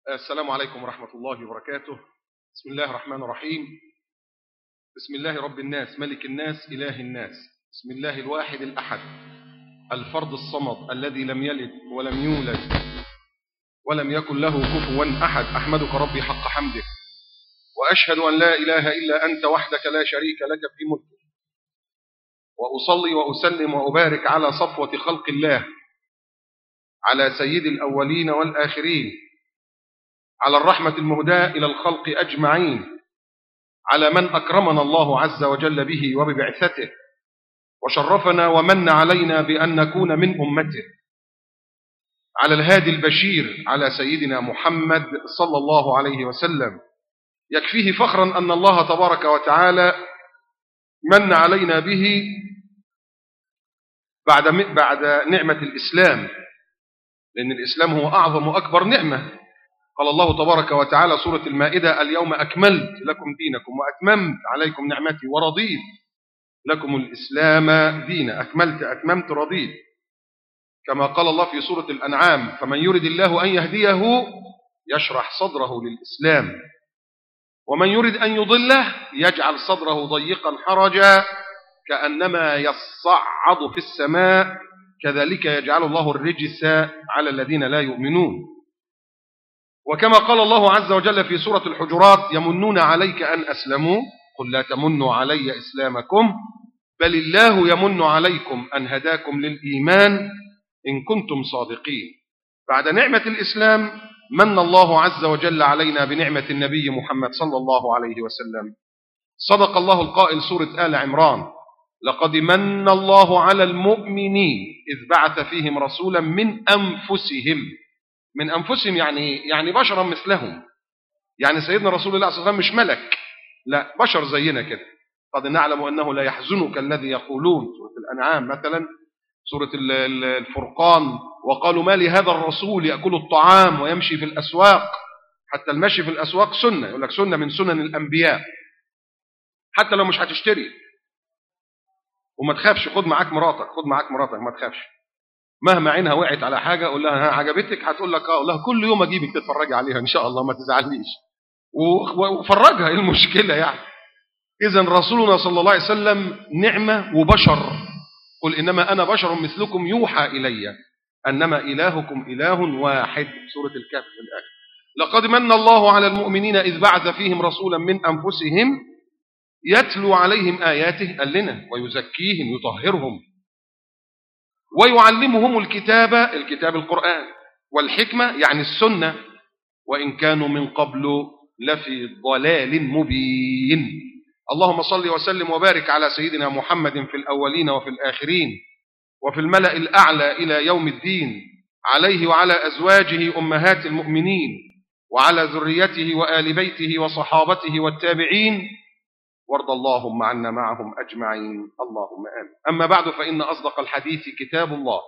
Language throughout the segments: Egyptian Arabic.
السلام عليكم ورحمة الله وبركاته بسم الله الرحمن الرحيم بسم الله رب الناس ملك الناس إله الناس بسم الله الواحد الأحد الفرد الصمد الذي لم يلد ولم يولد ولم يكن له كفوا أحد أحمدك ربي حق حمدك وأشهد أن لا إله إلا أنت وحدك لا شريك لك في ملكك وأصلي وأسلم وأبارك على صفوة خلق الله على سيد الأولين والآخرين على الرحمة المهداة إلى الخلق أجمعين على من أكرمنا الله عز وجل به وببعثته وشرفنا ومن علينا بأن نكون من أمته على الهادي البشير على سيدنا محمد صلى الله عليه وسلم يكفيه فخرا أن الله تبارك وتعالى من علينا به بعد بعد نعمة الإسلام لأن الإسلام هو أعظم وأكبر نعمة قال الله تبارك وتعالى سورة المائدة اليوم أكملت لكم دينكم وأتممت عليكم نعمتي ورضيت لكم الإسلام دينا أكملت أتممت رضيت كما قال الله في سورة الأنعام فمن يرد الله أن يهديه يشرح صدره للإسلام ومن يرد أن يضله يجعل صدره ضيقا حرجا كأنما يصعد في السماء كذلك يجعل الله الرجس على الذين لا يؤمنون وكما قال الله عز وجل في سورة الحجرات يمنون عليك أن أسلموا قل لا تمنوا علي إسلامكم بل الله يمن عليكم أن هداكم للإيمان إن كنتم صادقين بعد نعمة الإسلام من الله عز وجل علينا بنعمة النبي محمد صلى الله عليه وسلم صدق الله القائل سورة آل عمران لقد من الله على المؤمنين إذ بعث فيهم رسولا من أنفسهم من أنفسهم يعني يعني بشرا مثلهم يعني سيدنا رسول الله صلى الله عليه وسلم مش ملك لا بشر زينا كده قد نعلم أنه لا يحزنك الذي يقولون سورة الأنعام مثلا سورة الفرقان وقالوا ما لهذا الرسول يأكل الطعام ويمشي في الأسواق حتى المشي في الأسواق سنة يقول لك سنة من سنن الأنبياء حتى لو مش هتشتري وما تخافش خد معاك مراتك خد معاك مراتك ما تخافش مهما عينها وقعت على حاجة قول لها ها عجبتك هتقول لك اه قول لها كل يوم اجيبك تتفرجي عليها ان شاء الله ما تزعلنيش وفرجها ايه المشكلة يعني اذا رسولنا صلى الله عليه وسلم نعمة وبشر قل انما انا بشر مثلكم يوحى الي انما الهكم اله واحد سورة الكهف في الاخر لقد من الله على المؤمنين اذ بعث فيهم رسولا من انفسهم يتلو عليهم آياته قال لنا ويزكيهم يطهرهم ويعلمهم الكتاب الكتاب القرآن والحكمة يعني السنة وإن كانوا من قبل لفي ضلال مبين اللهم صل وسلم وبارك على سيدنا محمد في الأولين وفي الآخرين وفي الملأ الأعلى إلى يوم الدين عليه وعلى أزواجه أمهات المؤمنين وعلى ذريته وآل بيته وصحابته والتابعين وارض اللهم عنا معهم أجمعين اللهم آمين أما بعد فإن أصدق الحديث كتاب الله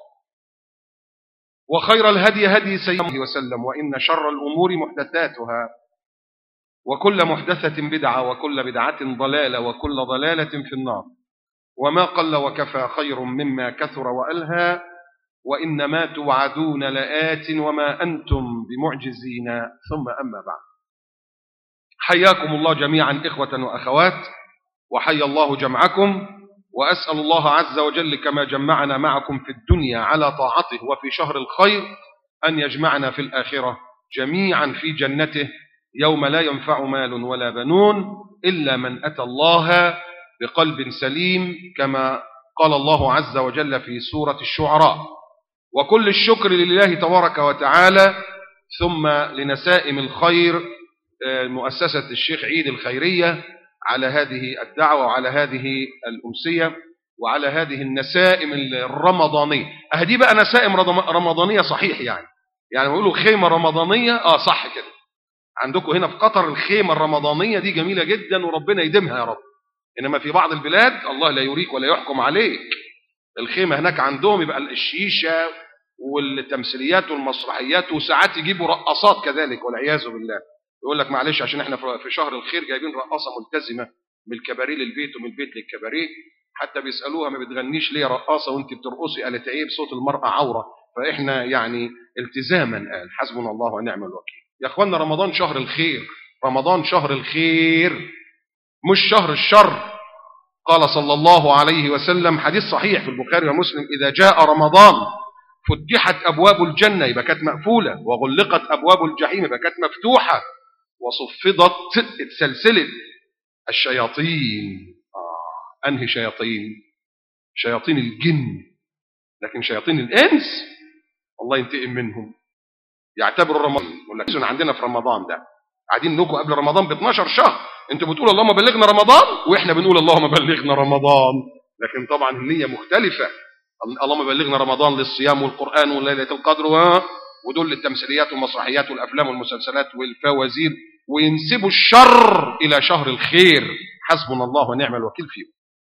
وخير الهدي هدي سيدنا وسلم وإن شر الأمور محدثاتها وكل محدثة بدعة وكل بدعة ضلالة وكل ضلالة في النار وما قل وكفى خير مما كثر وألهى وإنما توعدون لآت وما أنتم بمعجزين ثم أما بعد حياكم الله جميعا إخوة وأخوات وحيا الله جمعكم وأسأل الله عز وجل كما جمعنا معكم في الدنيا على طاعته وفي شهر الخير أن يجمعنا في الآخرة جميعا في جنته يوم لا ينفع مال ولا بنون إلا من أتى الله بقلب سليم كما قال الله عز وجل في سورة الشعراء وكل الشكر لله تبارك وتعالى ثم لنسائم الخير مؤسسة الشيخ عيد الخيرية على هذه الدعوة وعلى هذه الأمسية وعلى هذه النسائم الرمضانية أهدي بقى نسائم رمضانية صحيح يعني يعني بيقولوا خيمة رمضانية آه صح كده عندكم هنا في قطر الخيمة الرمضانية دي جميلة جدا وربنا يديمها يا رب إنما في بعض البلاد الله لا يريك ولا يحكم عليك الخيمة هناك عندهم يبقى الشيشة والتمثيليات والمسرحيات وساعات يجيبوا رقصات كذلك والعياذ بالله يقول لك معلش عشان احنا في شهر الخير جايبين رقاصه ملتزمه من الكباريه للبيت ومن البيت للكباريه حتى بيسالوها ما بتغنيش ليه رقاصه وانت بترقصي قالت عيب صوت المراه عوره فاحنا يعني التزاما قال حسبنا الله ونعم الوكيل يا اخوانا رمضان شهر الخير رمضان شهر الخير مش شهر الشر قال صلى الله عليه وسلم حديث صحيح في البخاري ومسلم إذا جاء رمضان فتحت أبواب الجنة يبقى كانت مقفولة وغلقت أبواب الجحيم يبقى كانت مفتوحة وصفدت اتسلسلت الشياطين آه. أنهي شياطين شياطين الجن لكن شياطين الإنس الله ينتقم منهم يعتبروا رمضان يقول لك عندنا في رمضان ده قاعدين نكو قبل رمضان ب 12 شهر انتوا بتقولوا اللهم بلغنا رمضان واحنا بنقول اللهم بلغنا رمضان لكن طبعا النيه مختلفه اللهم بلغنا رمضان للصيام والقران وليله القدر و... ودول للتمثيليات والمسرحيات والافلام والمسلسلات والفوازير وينسبوا الشر الى شهر الخير حسبنا الله ونعم الوكيل فيه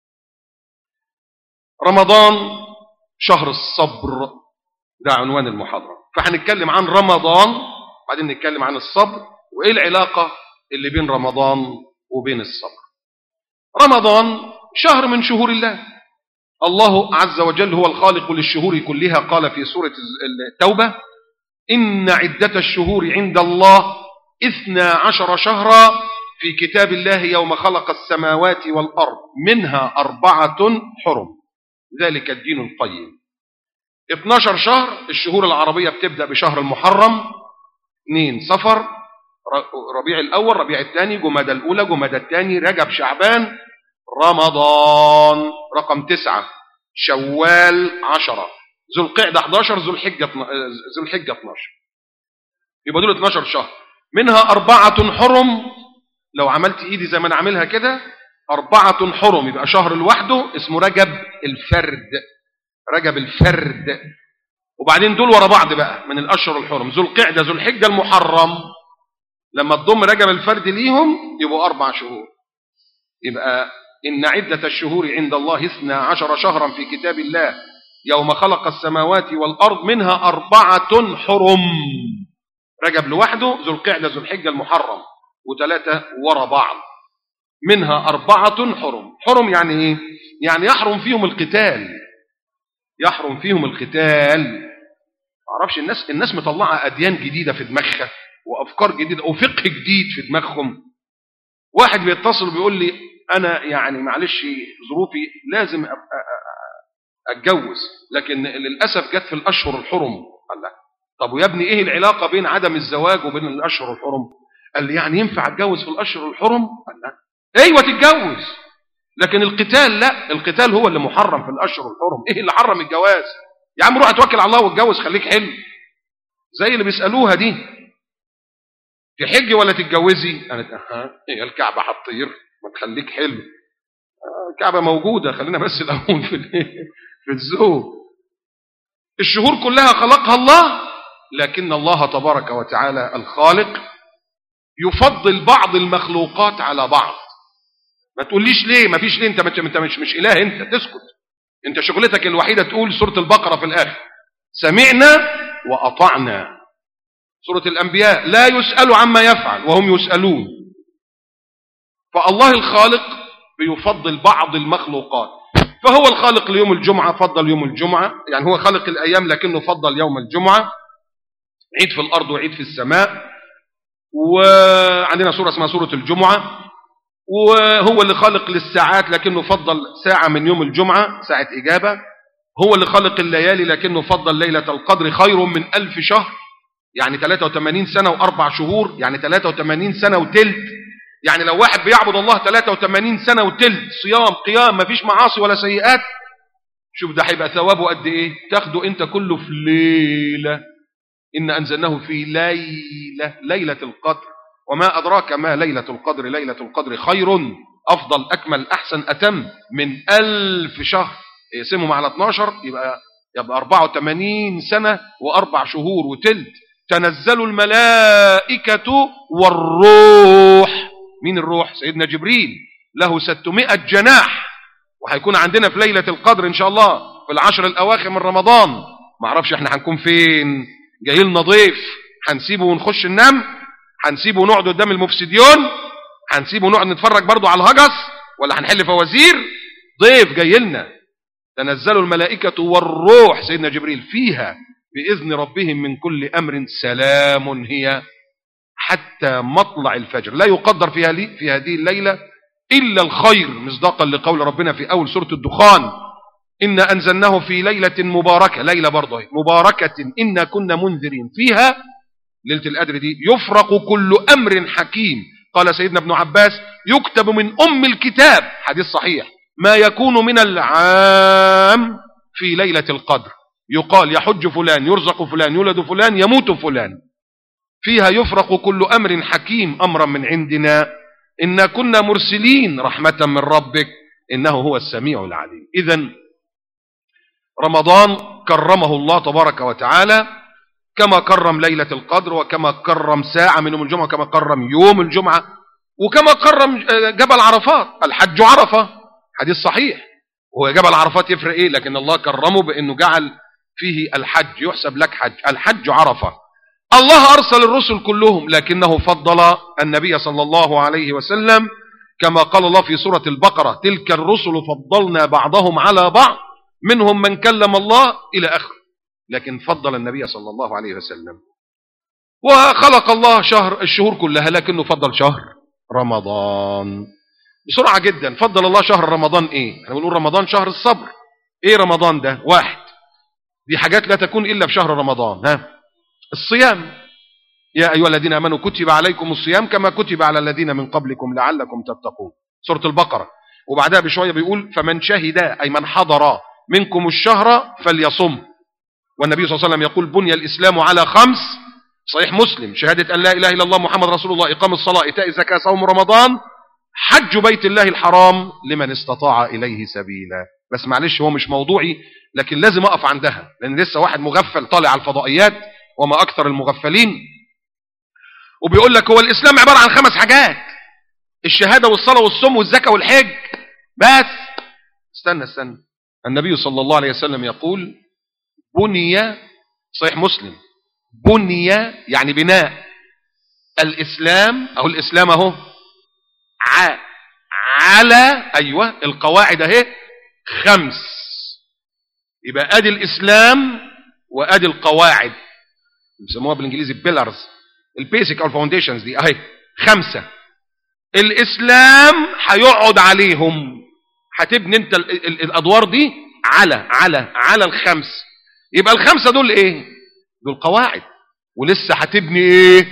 رمضان شهر الصبر ده عنوان المحاضره فهنتكلم عن رمضان بعدين نتكلم عن الصبر وايه العلاقه اللي بين رمضان وبين الصبر رمضان شهر من شهور الله الله عز وجل هو الخالق للشهور كلها قال في سورة التوبة إن عدة الشهور عند الله إثنى عشر شهرا في كتاب الله يوم خلق السماوات والأرض منها أربعة حرم ذلك الدين القيم 12 شهر الشهور العربية بتبدأ بشهر المحرم 2 صفر ربيع الأول ربيع الثاني جمادى الأولى جمادى الثاني رجب شعبان رمضان رقم تسعة شوال عشرة ذو القعدة 11 ذو الحجة ذو الحجة 12 يبقى دول 12 شهر منها أربعة حرم لو عملت إيدي زي ما أنا عاملها كده أربعة حرم يبقى شهر لوحده اسمه رجب الفرد رجب الفرد وبعدين دول ورا بعض بقى من الأشهر الحرم ذو القعدة ذو الحجة المحرم لما تضم رجب الفرد ليهم يبقوا أربع شهور يبقى إن عدة الشهور عند الله اثنى عشر شهرا في كتاب الله يوم خلق السماوات والأرض منها أربعة حرم رجب لوحده ذو القعدة ذو الحجة المحرم وثلاثة ورا بعض منها أربعة حرم حرم يعني إيه؟ يعني يحرم فيهم القتال يحرم فيهم القتال معرفش الناس الناس مطلعة أديان جديدة في دماغها وافكار جديده وفقه جديد في دماغهم واحد بيتصل بيقول لي انا يعني معلش ظروفي لازم اتجوز لكن للاسف جت في الاشهر الحرم قال لا طب ويا ابني ايه العلاقه بين عدم الزواج وبين الاشهر الحرم قال لي يعني ينفع اتجوز في الاشهر الحرم قال لا ايوه تتجوز لكن القتال لا القتال هو اللي محرم في الاشهر الحرم ايه اللي حرم الجواز يا عم روح اتوكل على الله واتجوز خليك حلو زي اللي بيسالوها دي تحجي ولا تتجوزي قالت اها هي الكعبه هتطير ما تخليك حلو آه الكعبه موجوده خلينا بس الاول في في الزوج الشهور كلها خلقها الله لكن الله تبارك وتعالى الخالق يفضل بعض المخلوقات على بعض ما تقوليش ليه ما فيش ليه انت انت مش مش اله انت تسكت انت شغلتك الوحيده تقول سوره البقره في الاخر سمعنا واطعنا سورة الأنبياء لا يسأل عما يفعل وهم يسألون فالله الخالق بيفضل بعض المخلوقات فهو الخالق ليوم الجمعة فضل يوم الجمعة يعني هو خالق الأيام لكنه فضل يوم الجمعة عيد في الأرض وعيد في السماء وعندنا سورة اسمها سورة الجمعة وهو اللي خالق للساعات لكنه فضل ساعة من يوم الجمعة ساعة إجابة هو اللي خالق الليالي لكنه فضل ليلة القدر خير من ألف شهر يعني 83 سنة وأربع شهور يعني 83 سنة وتلت يعني لو واحد بيعبد الله 83 سنة وتلت صيام قيام مفيش معاصي ولا سيئات شوف ده هيبقى ثوابه قد ايه تاخده انت كله في ليلة إن أنزلناه في ليلة ليلة القدر وما أدراك ما ليلة القدر ليلة القدر خير أفضل أكمل أحسن أتم من ألف شهر يقسمهم على 12 يبقى يبقى 84 سنة وأربع شهور وتلت تنزل الملائكة والروح مين الروح سيدنا جبريل له 600 جناح وهيكون عندنا في ليلة القدر إن شاء الله في العشر الأواخر من رمضان ما اعرفش احنا هنكون فين جاي لنا ضيف هنسيبه ونخش ننام هنسيبه ونقعد قدام المفسديون هنسيبه ونقعد نتفرج برضه على الهجس ولا هنحل فوازير ضيف جاي لنا تنزل الملائكة والروح سيدنا جبريل فيها بإذن ربهم من كل أمر سلام هي حتى مطلع الفجر لا يقدر فيها لي في هذه الليلة إلا الخير مصداقا لقول ربنا في أول سورة الدخان إنا أنزلناه في ليلة مباركة ليلة برضه مباركة إنا كنا منذرين فيها ليلة القدر دي يفرق كل أمر حكيم قال سيدنا ابن عباس يكتب من أم الكتاب حديث صحيح ما يكون من العام في ليلة القدر يقال يحج فلان يرزق فلان يولد فلان يموت فلان فيها يفرق كل أمر حكيم أمرا من عندنا إنا كنا مرسلين رحمة من ربك إنه هو السميع العليم إذا رمضان كرمه الله تبارك وتعالى كما كرم ليلة القدر وكما كرم ساعة من يوم الجمعة كما كرم يوم الجمعة وكما كرم جبل عرفات الحج عرفة حديث صحيح هو جبل عرفات يفرق ايه لكن الله كرمه بانه جعل فيه الحج يحسب لك حج الحج عرفة الله ارسل الرسل كلهم لكنه فضل النبي صلى الله عليه وسلم كما قال الله في سورة البقرة تلك الرسل فضلنا بعضهم على بعض منهم من كلم الله الى اخر لكن فضل النبي صلى الله عليه وسلم وخلق الله شهر الشهور كلها لكنه فضل شهر رمضان بسرعة جدا فضل الله شهر رمضان ايه احنا بنقول رمضان شهر الصبر ايه رمضان ده واحد دي حاجات لا تكون الا في شهر رمضان ها الصيام يا ايها الذين امنوا كتب عليكم الصيام كما كتب على الذين من قبلكم لعلكم تتقون سورة البقرة وبعدها بشوية بيقول فمن شهد اي من حضر منكم الشهر فليصم والنبي صلى الله عليه وسلم يقول بني الاسلام على خمس صحيح مسلم شهادة أن لا إله إلا الله محمد رسول الله إقام الصلاة إيتاء الزكاة صوم رمضان حج بيت الله الحرام لمن استطاع إليه سبيلا بس معلش هو مش موضوعي لكن لازم أقف عندها لأن لسه واحد مغفل طالع على الفضائيات وما أكثر المغفلين وبيقول لك هو الإسلام عبارة عن خمس حاجات الشهادة والصلاة والصوم والزكاة والحج بس استنى استنى النبي صلى الله عليه وسلم يقول بني صحيح مسلم بني يعني بناء الإسلام أو الإسلام أهو ع على أيوة القواعد أهي خمس يبقى أدي الإسلام وأدي القواعد بيسموها بالإنجليزي بيلرز البيسك أو الفاونديشنز دي أهي خمسة الإسلام هيقعد عليهم هتبني أنت ال ال الأدوار دي على على على الخمس يبقى الخمسة دول إيه دول قواعد ولسه هتبني ايه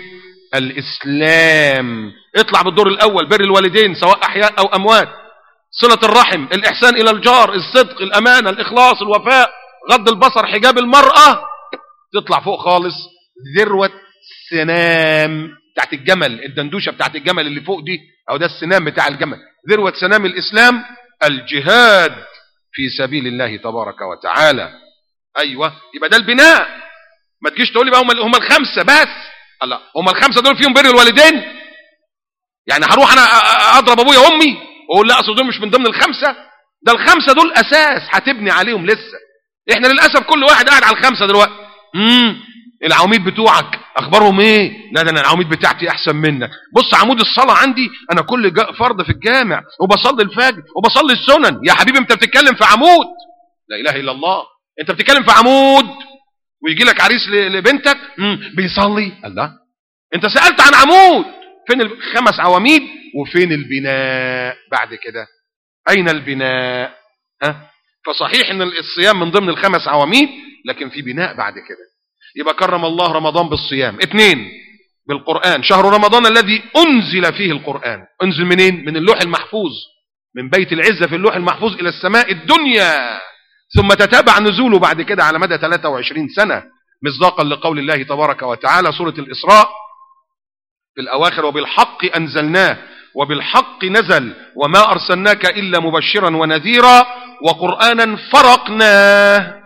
الاسلام اطلع بالدور الاول بر الوالدين سواء احياء او اموات صلة الرحم الاحسان الى الجار الصدق الامانة الاخلاص الوفاء غض البصر حجاب المرأة تطلع فوق خالص ذروة سنام بتاعت الجمل الدندوشة بتاعت الجمل اللي فوق دي او ده السنام بتاع الجمل ذروة سنام الاسلام الجهاد في سبيل الله تبارك وتعالى ايوه يبقى ده البناء ما تجيش تقول لي بقى هم هم الخمسه بس لا هم الخمسه دول فيهم بر الوالدين يعني هروح انا اضرب ابويا وامي واقول لا اصل دول مش من ضمن الخمسه ده الخمسه دول اساس هتبني عليهم لسه احنا للاسف كل واحد قاعد على الخمسه دلوقتي امم العواميد بتوعك اخبارهم ايه لا ده انا العواميد بتاعتي احسن منك بص عمود الصلاه عندي انا كل فرض في الجامع وبصلي الفجر وبصلي السنن يا حبيبي انت بتتكلم في عمود لا اله الا الله انت بتتكلم في عمود ويجي لك عريس لبنتك بيصلي الله انت سألت عن عمود فين الخمس عواميد وفين البناء بعد كده اين البناء ها فصحيح ان الصيام من ضمن الخمس عواميد لكن في بناء بعد كده يبقى كرم الله رمضان بالصيام اثنين بالقرآن شهر رمضان الذي انزل فيه القرآن انزل منين من اللوح المحفوظ من بيت العزة في اللوح المحفوظ الى السماء الدنيا ثم تتابع نزوله بعد كده على مدى 23 سنة مصداقا لقول الله تبارك وتعالى سورة الإسراء في الأواخر وبالحق أنزلناه وبالحق نزل وما أرسلناك إلا مبشرا ونذيرا وقرآنا فرقناه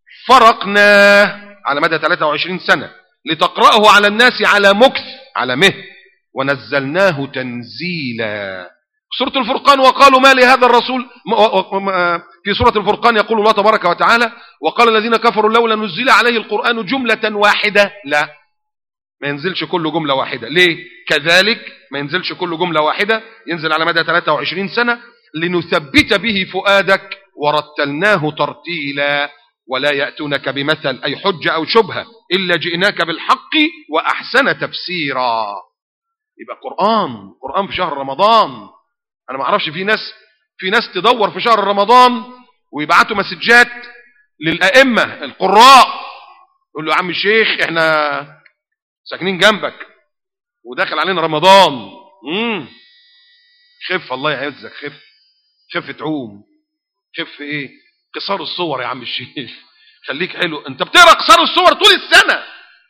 فرقناه على مدى 23 سنة لتقرأه على الناس على مكث على مه ونزلناه تنزيلا سورة الفرقان وقالوا ما لهذا الرسول في سورة الفرقان يقول الله تبارك وتعالى وقال الذين كفروا لولا نزل عليه القرآن جملة واحدة لا ما ينزلش كل جملة واحدة ليه كذلك ما ينزلش كل جملة واحدة ينزل على مدى 23 سنة لنثبت به فؤادك ورتلناه ترتيلا ولا يأتونك بمثل أي حجة أو شبهة إلا جئناك بالحق وأحسن تفسيرا يبقى قرآن قرآن في شهر رمضان انا ما اعرفش في ناس في ناس تدور في شهر رمضان ويبعتوا مسجات للأئمة القراء يقول له يا عم الشيخ احنا ساكنين جنبك وداخل علينا رمضان امم خف الله يعزك خف خف تعوم خف ايه قصار الصور يا عم الشيخ خليك حلو انت بتقرا قصار الصور طول السنه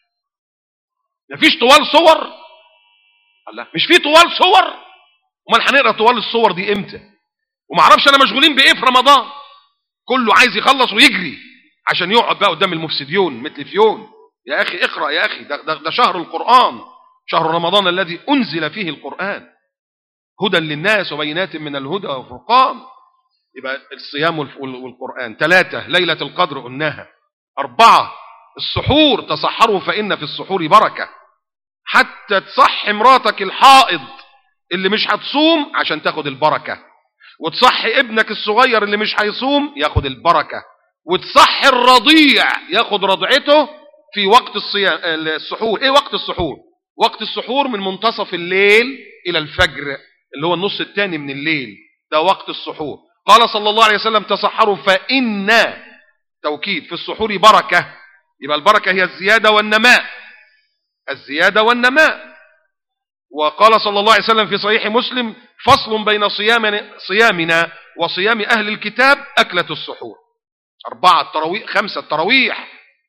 مفيش طوال صور الله مش في طوال صور امال هنقرا طوال الصور دي امتى وما اعرفش انا مشغولين بايه في رمضان كله عايز يخلص ويجري عشان يقعد بقى قدام المفسديون مثل فيون يا اخي اقرا يا اخي ده, ده, ده شهر القران شهر رمضان الذي انزل فيه القران هدى للناس وبينات من الهدى والفرقان يبقى الصيام والقرآن ثلاثة ليلة القدر قلناها أربعة السحور تصحروا فإن في السحور بركة حتى تصحي مراتك الحائض اللي مش هتصوم عشان تاخد البركة وتصحي ابنك الصغير اللي مش هيصوم ياخد البركة وتصحي الرضيع ياخد رضعته في وقت الصيام السحور ايه وقت السحور وقت السحور من منتصف الليل الى الفجر اللي هو النص الثاني من الليل ده وقت السحور قال صلى الله عليه وسلم تصحروا فإن توكيد في السحور بركة يبقى البركة هي الزيادة والنماء الزيادة والنماء وقال صلى الله عليه وسلم في صحيح مسلم فصل بين صيامنا, صيامنا وصيام أهل الكتاب أكلة السحور أربعة التراويح خمسة التراويح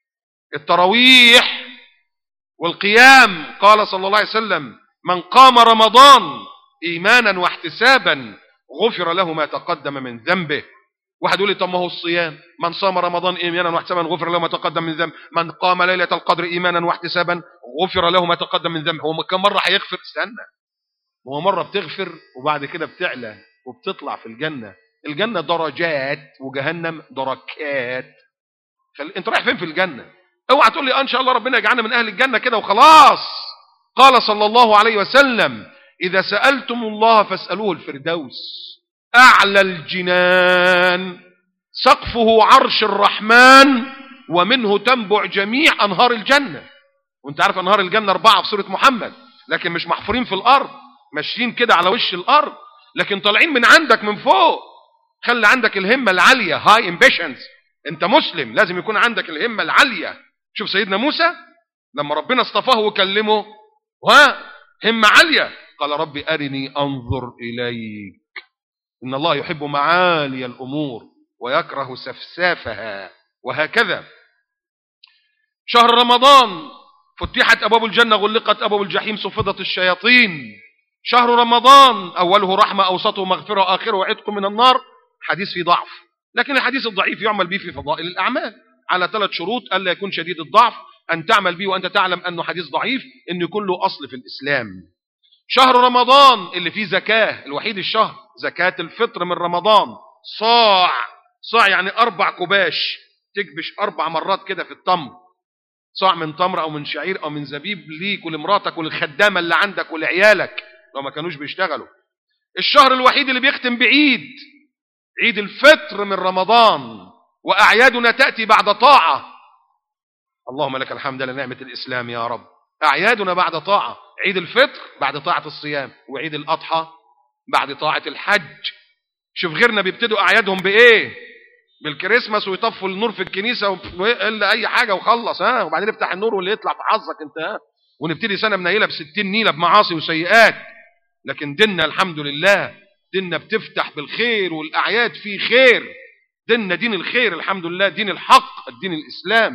التراويح والقيام قال صلى الله عليه وسلم من قام رمضان إيمانا واحتسابا غفر له ما تقدم من ذنبه واحد يقول لي طب ما هو الصيام من صام رمضان ايمانا واحتسابا غفر له ما تقدم من ذنبه من قام ليله القدر ايمانا واحتسابا غفر له ما تقدم من ذنبه هو كم مره هيغفر استنى هو مره بتغفر وبعد كده بتعلى وبتطلع في الجنه الجنه درجات وجهنم دركات خل... انت رايح فين في الجنه اوعى تقول لي آه ان شاء الله ربنا يجعلنا من اهل الجنه كده وخلاص قال صلى الله عليه وسلم إذا سألتم الله فاسألوه الفردوس أعلى الجنان سقفه عرش الرحمن ومنه تنبع جميع أنهار الجنة وانت عارف أنهار الجنة أربعة في سورة محمد لكن مش محفورين في الأرض ماشيين كده على وش الأرض لكن طالعين من عندك من فوق خلي عندك الهمة العالية هاي امبيشنز انت مسلم لازم يكون عندك الهمة العالية شوف سيدنا موسى لما ربنا اصطفاه وكلمه ها همة عالية قال رب أرني أنظر إليك إن الله يحب معالي الأمور ويكره سفسافها وهكذا شهر رمضان فتحت أبواب الجنة غلقت أبواب الجحيم صفدت الشياطين شهر رمضان أوله رحمة أوسطه مغفرة آخره عتق من النار حديث في ضعف لكن الحديث الضعيف يعمل به في فضائل الأعمال على ثلاث شروط ألا يكون شديد الضعف أن تعمل به وأنت تعلم أنه حديث ضعيف أن يكون له أصل في الإسلام شهر رمضان اللي فيه زكاة الوحيد الشهر زكاة الفطر من رمضان صاع صاع يعني أربع كباش تكبش أربع مرات كده في التمر صاع من تمر أو من شعير أو من زبيب ليك ولمراتك وللخدامة اللي عندك ولعيالك لو ما كانوش بيشتغلوا الشهر الوحيد اللي بيختم بعيد عيد الفطر من رمضان وأعيادنا تأتي بعد طاعة اللهم لك الحمد لنعمة الإسلام يا رب أعيادنا بعد طاعة عيد الفطر بعد طاعة الصيام وعيد الأضحى بعد طاعة الحج شوف غيرنا بيبتدوا أعيادهم بإيه بالكريسماس ويطفوا النور في الكنيسة إلا أي حاجة وخلص ها وبعدين افتح النور واللي يطلع في حظك أنت ها ونبتدي سنة منيلة بستين نيلة بمعاصي وسيئات لكن ديننا الحمد لله ديننا بتفتح بالخير والأعياد فيه خير ديننا دين الخير الحمد لله دين الحق الدين الإسلام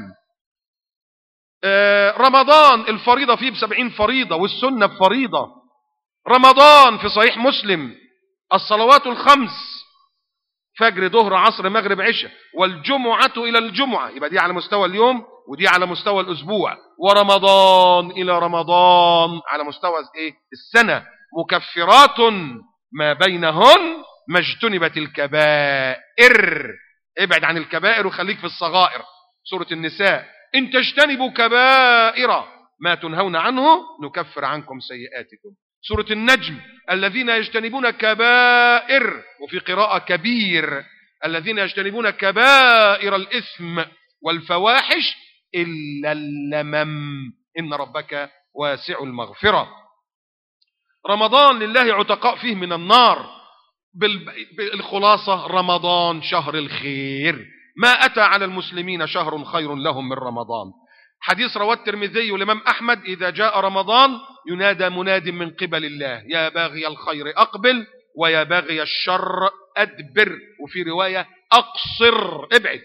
آه رمضان الفريضة فيه بسبعين فريضة والسنة بفريضة رمضان في صحيح مسلم الصلوات الخمس فجر ظهر عصر مغرب عشاء والجمعة إلى الجمعة يبقى دي على مستوى اليوم ودي على مستوى الأسبوع ورمضان إلى رمضان على مستوى إيه؟ السنة مكفرات ما بينهن ما اجتنبت الكبائر ابعد عن الكبائر وخليك في الصغائر سورة النساء إن تجتنبوا كبائر ما تنهون عنه نكفر عنكم سيئاتكم سورة النجم الذين يجتنبون كبائر وفي قراءة كبير الذين يجتنبون كبائر الإثم والفواحش إلا اللمم إن ربك واسع المغفرة رمضان لله عتقاء فيه من النار بالخلاصة رمضان شهر الخير ما أتى على المسلمين شهر خير لهم من رمضان حديث رواه الترمذي والإمام أحمد إذا جاء رمضان ينادى مناد من قبل الله يا باغي الخير أقبل ويا باغي الشر أدبر وفي رواية أقصر ابعد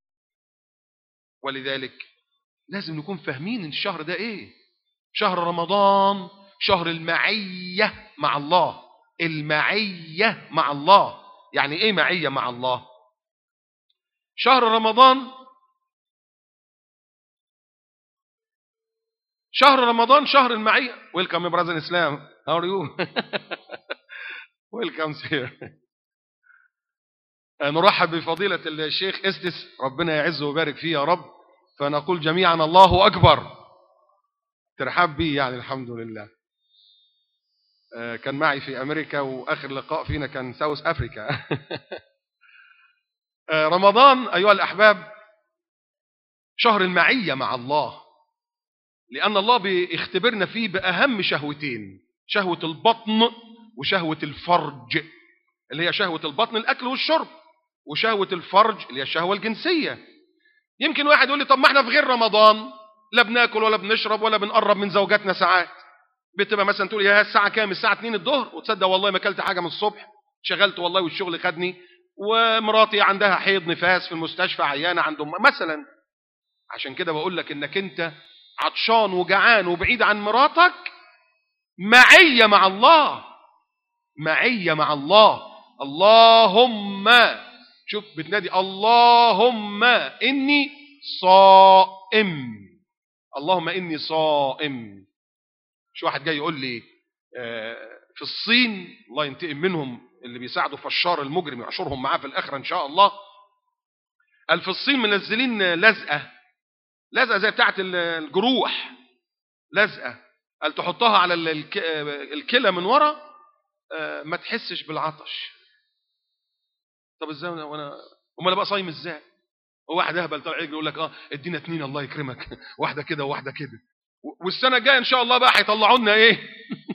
ولذلك لازم نكون فاهمين الشهر ده ايه شهر رمضان شهر المعية مع الله المعية مع الله يعني ايه معية مع الله شهر رمضان شهر رمضان شهر المعية ويلكم يا براذر اسلام how are you ويلكم سير نرحب بفضيلة الشيخ استس ربنا يعزه ويبارك فيه يا رب فنقول جميعا الله أكبر ترحب بي يعني الحمد لله كان معي في أمريكا وآخر لقاء فينا كان ساوث أفريكا رمضان أيها الأحباب شهر المعية مع الله لأن الله بيختبرنا فيه بأهم شهوتين شهوة البطن وشهوة الفرج اللي هي شهوة البطن الأكل والشرب وشهوة الفرج اللي هي الشهوة الجنسية يمكن واحد يقول لي طب ما احنا في غير رمضان لا بناكل ولا بنشرب ولا بنقرب من زوجاتنا ساعات بتبقى مثلا تقول يا الساعة كام الساعة 2 الظهر وتصدق والله ما اكلت حاجة من الصبح شغلت والله والشغل خدني ومراتي عندها حيض نفاس في المستشفى عيانة عند مثلا عشان كده بقول لك انك انت عطشان وجعان وبعيد عن مراتك معية مع الله معية مع الله اللهم شوف بتنادي اللهم إني صائم اللهم إني صائم شو واحد جاي يقول لي في الصين الله ينتقم منهم اللي بيساعدوا فشار المجرم يعشرهم معاه في الآخرة إن شاء الله قال في الصين منزلين لزقة لزقة زي بتاعت الجروح لزقة قال تحطها على الكلى من ورا ما تحسش بالعطش طب ازاي وانا امال بقى صايم ازاي وواحد اهبل طالع يجي يقول لك اه ادينا اتنين الله يكرمك واحده كده وواحده كده والسنه الجايه ان شاء الله بقى هيطلعوا لنا ايه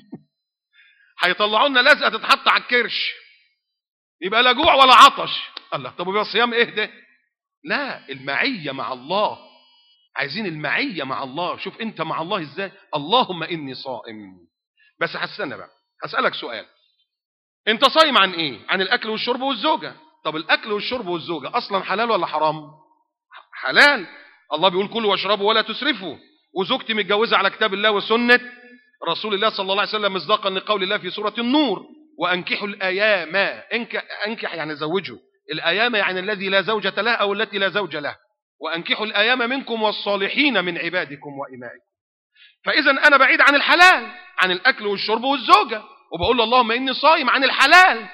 هيطلعوا لنا لزقه تتحط على الكرش يبقى لا جوع ولا عطش الله طب ويبقى الصيام ايه ده لا المعيه مع الله عايزين المعيه مع الله شوف انت مع الله ازاي اللهم اني صائم بس هستنى بقى هسالك سؤال انت صايم عن ايه عن الاكل والشرب والزوجه طب الاكل والشرب والزوجه اصلا حلال ولا حرام حلال الله بيقول كلوا واشربوا ولا تسرفوا وزوجتي متجوزه على كتاب الله وسنه رسول الله صلى الله عليه وسلم مصداقا لقول الله في سوره النور وانكحوا الايام انكح, انكح يعني زوجه الايام يعني الذي لا زوجه له او التي لا زوج له وانكحوا الايام منكم والصالحين من عبادكم وامائكم فاذا انا بعيد عن الحلال عن الاكل والشرب والزوجه وبقول له اللهم اني صائم عن الحلال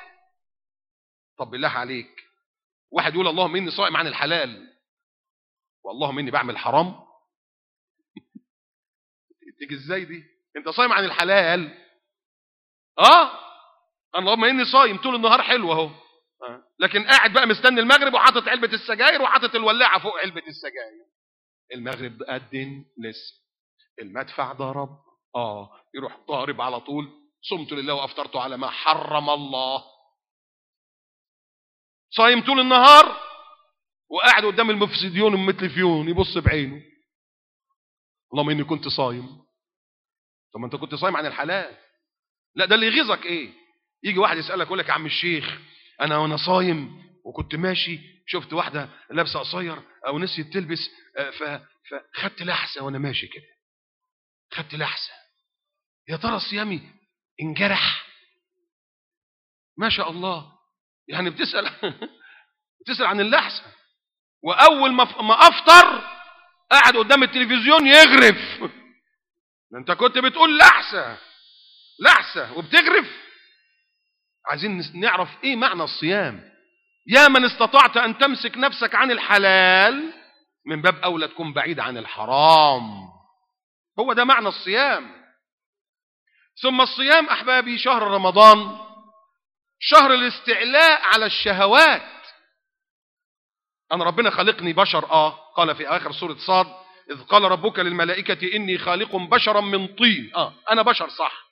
طب بالله عليك واحد يقول اللهم اني صائم عن الحلال واللهم اني بعمل حرام تيجي ازاي دي انت صايم عن الحلال اه اللهم اني صايم طول النهار حلو اهو آه. لكن قاعد بقى مستني المغرب وحاطط علبه السجاير وحاطط الولاعه فوق علبه السجاير المغرب أذن لسه المدفع ضرب اه يروح ضارب على طول صمت لله وافطرت على ما حرم الله صايم طول النهار وقاعد قدام المفسديون المتلفيون يبص بعينه اللهم اني كنت صايم طب ما انت كنت صايم عن الحلال لا ده اللي يغيظك ايه يجي واحد يسالك يقول لك يا عم الشيخ انا وانا صايم وكنت ماشي شفت واحده لابسه قصير او نسيت تلبس فخدت لحسه وانا ماشي كده خدت لحسه يا ترى صيامي انجرح ما شاء الله يعني بتسال بتسال عن اللحسه واول ما ما افطر قاعد قدام التلفزيون يغرف انت كنت بتقول لحسه لحسه وبتغرف عايزين نعرف ايه معنى الصيام يا من استطعت ان تمسك نفسك عن الحلال من باب اولى تكون بعيد عن الحرام هو ده معنى الصيام ثم الصيام احبابي شهر رمضان شهر الاستعلاء على الشهوات انا ربنا خلقني بشر اه قال في اخر سوره صاد اذ قال ربك للملائكه اني خالق بشرا من طين اه انا بشر صح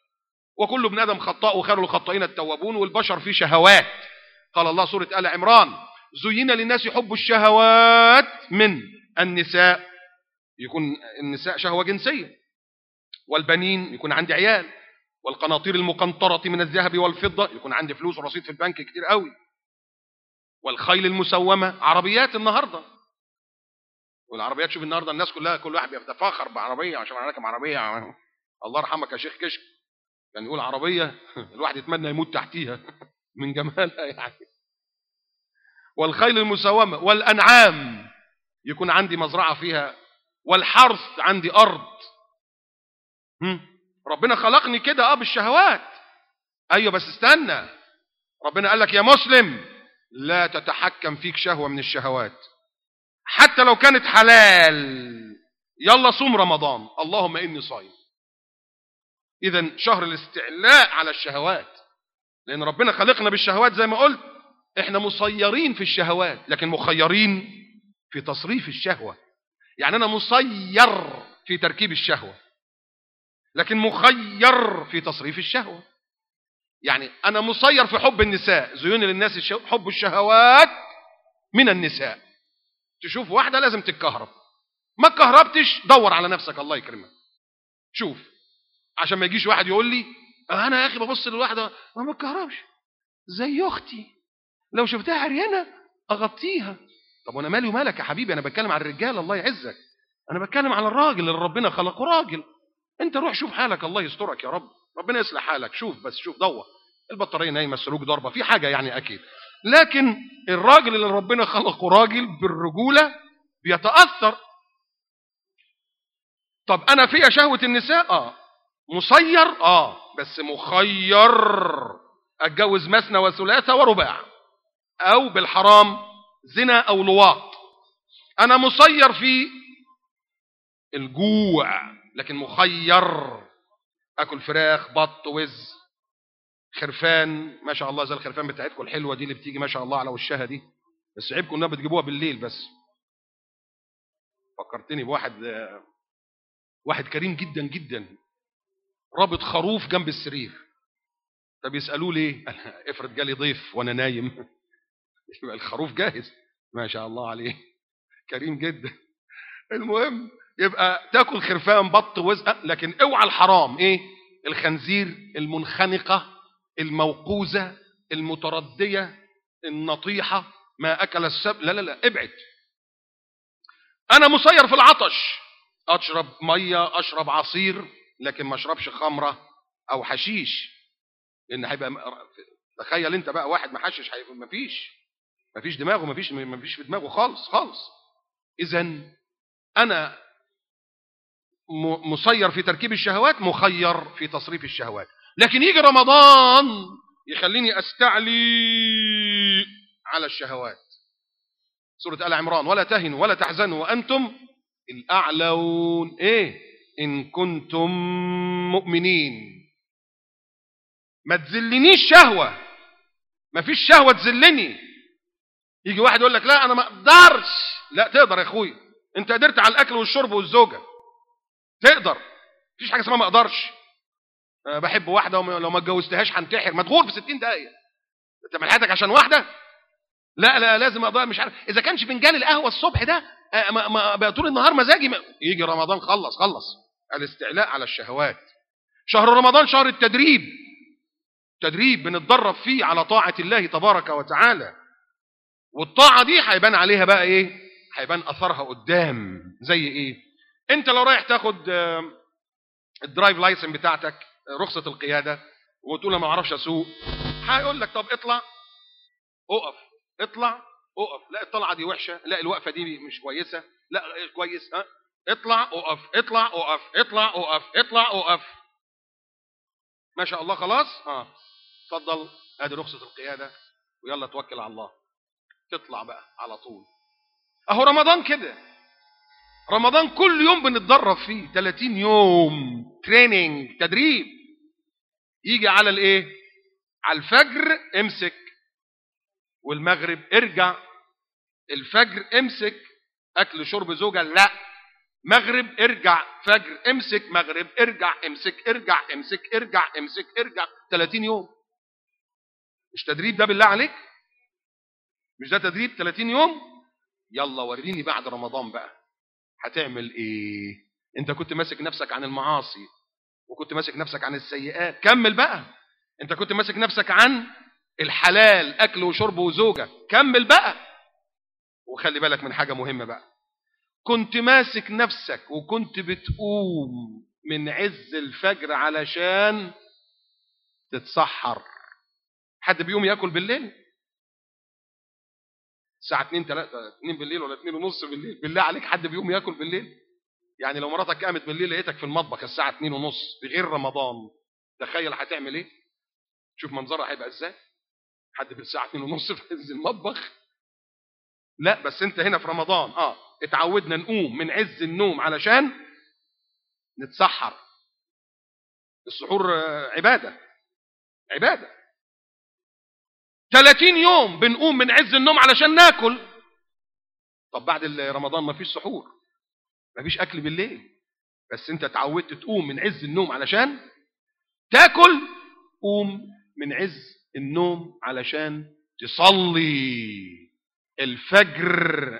وكل ابن ادم خطاء وخير الخطائين التوابون والبشر فيه شهوات قال الله سوره ال عمران زين للناس حب الشهوات من النساء يكون النساء شهوه جنسيه والبنين يكون عندي عيال والقناطير المقنطرة من الذهب والفضة يكون عندي فلوس ورصيد في البنك كتير قوي والخيل المسومة عربيات النهاردة والعربيات شوف النهاردة الناس كلها كل واحد بيتفاخر بعربية عشان انا راكب عربية الله يرحمك يا شيخ كشك كان يقول عربية الواحد يتمنى يموت تحتيها من جمالها يعني والخيل المسومة والأنعام يكون عندي مزرعة فيها والحرث عندي أرض هم؟ ربنا خلقني كده اه بالشهوات ايوه بس استنى ربنا قال لك يا مسلم لا تتحكم فيك شهوة من الشهوات حتى لو كانت حلال يلا صوم رمضان اللهم اني صايم اذا شهر الاستعلاء على الشهوات لان ربنا خلقنا بالشهوات زي ما قلت احنا مسيرين في الشهوات لكن مخيرين في تصريف الشهوة يعني انا مسير في تركيب الشهوة لكن مخير في تصريف الشهوة يعني أنا مسير في حب النساء زيون للناس حب الشهوات من النساء تشوف واحدة لازم تتكهرب ما اتكهربتش دور على نفسك الله يكرمك شوف عشان ما يجيش واحد يقول لي أنا يا أخي ببص للواحدة ما بتكهربش زي أختي لو شفتها عريانة أغطيها طب وأنا مالي ومالك يا حبيبي أنا بتكلم عن الرجال الله يعزك أنا بتكلم عن الراجل اللي ربنا خلقه راجل انت روح شوف حالك الله يسترك يا رب ربنا يصلح حالك شوف بس شوف دور البطاريه نايمه السلوك ضربه في حاجه يعني اكيد لكن الراجل اللي ربنا خلقه راجل بالرجوله بيتاثر طب انا فيها شهوه النساء اه مسير اه بس مخير اتجوز مثنى وثلاثه ورباع او بالحرام زنا او لواط انا مسير في الجوع لكن مخير اكل فراخ بط وز خرفان ما شاء الله زي الخرفان بتاعتكم الحلوه دي اللي بتيجي ما شاء الله على وشها دي بس عيبكم انها بتجيبوها بالليل بس فكرتني بواحد واحد كريم جدا جدا رابط خروف جنب السرير طب يسالوه ليه افرض جالي ضيف وانا نايم يبقى الخروف جاهز ما شاء الله عليه كريم جدا المهم يبقى تاكل خرفان بط وزق لكن اوعى الحرام ايه الخنزير المنخنقة الموقوزة المتردية النطيحة ما اكل السب لا لا لا ابعد انا مسير في العطش اشرب مية اشرب عصير لكن ما اشربش خمرة او حشيش لان هيبقى تخيل انت بقى واحد محشش هيبقى مفيش مفيش دماغه مفيش مفيش في دماغه خالص خالص اذا انا مسير في تركيب الشهوات مخير في تصريف الشهوات لكن يجي رمضان يخليني استعلي على الشهوات سورة آل عمران ولا تهنوا ولا تحزنوا وأنتم الأعلون إيه إن كنتم مؤمنين ما تذلنيش شهوة ما فيش شهوة تذلني يجي واحد يقول لك لا أنا ما أقدرش لا تقدر يا أخوي أنت قدرت على الأكل والشرب والزوجة تقدر مفيش حاجه اسمها ما اقدرش أه بحب واحده ولو ما اتجوزتهاش هنتحر مدغور في 60 دقيقه انت من حياتك عشان واحده لا لا لازم اقدر مش عارف اذا كانش فنجان القهوه الصبح ده أه ما ما بقى طول النهار مزاجي ما يجي رمضان خلص خلص الاستعلاء على الشهوات شهر رمضان شهر التدريب تدريب بنتدرب فيه على طاعه الله تبارك وتعالى والطاعه دي هيبان عليها بقى ايه هيبان اثرها قدام زي ايه انت لو رايح تاخد الدرايف لايسن بتاعتك رخصة القيادة وتقول انا ما اعرفش اسوق هيقول لك طب اطلع اقف اطلع اقف لا الطلعة دي وحشة لا الوقفة دي مش كويسة لا كويس ها اطلع اقف اطلع اقف اطلع اقف اطلع اقف ما شاء الله خلاص اه اتفضل ادي رخصة القيادة ويلا توكل على الله تطلع بقى على طول اهو رمضان كده رمضان كل يوم بنتدرب فيه 30 يوم تريننج تدريب يجي على الايه على الفجر امسك والمغرب ارجع الفجر امسك اكل شرب زوجة لا مغرب ارجع فجر امسك مغرب ارجع امسك ارجع امسك ارجع امسك ارجع 30 يوم مش تدريب ده بالله عليك مش ده تدريب 30 يوم يلا وريني بعد رمضان بقى هتعمل ايه انت كنت ماسك نفسك عن المعاصي وكنت ماسك نفسك عن السيئات كمل بقى انت كنت ماسك نفسك عن الحلال اكل وشرب وزوجة كمل بقى وخلي بالك من حاجة مهمة بقى كنت ماسك نفسك وكنت بتقوم من عز الفجر علشان تتسحر حد بيقوم ياكل بالليل الساعة 2 3 2 بالليل ولا 2 ونص بالليل بالله عليك حد بيقوم ياكل بالليل يعني لو مراتك قامت بالليل لقيتك في المطبخ الساعة 2 ونص بغير رمضان تخيل هتعمل ايه شوف منظرها هيبقى ازاي حد في الساعة 2 ونص في عز المطبخ لا بس انت هنا في رمضان اه اتعودنا نقوم من عز النوم علشان نتسحر السحور عبادة عبادة 30 يوم بنقوم من عز النوم علشان ناكل طب بعد رمضان ما فيش سحور ما فيش اكل بالليل بس انت اتعودت تقوم من عز النوم علشان تاكل قوم من عز النوم علشان تصلي الفجر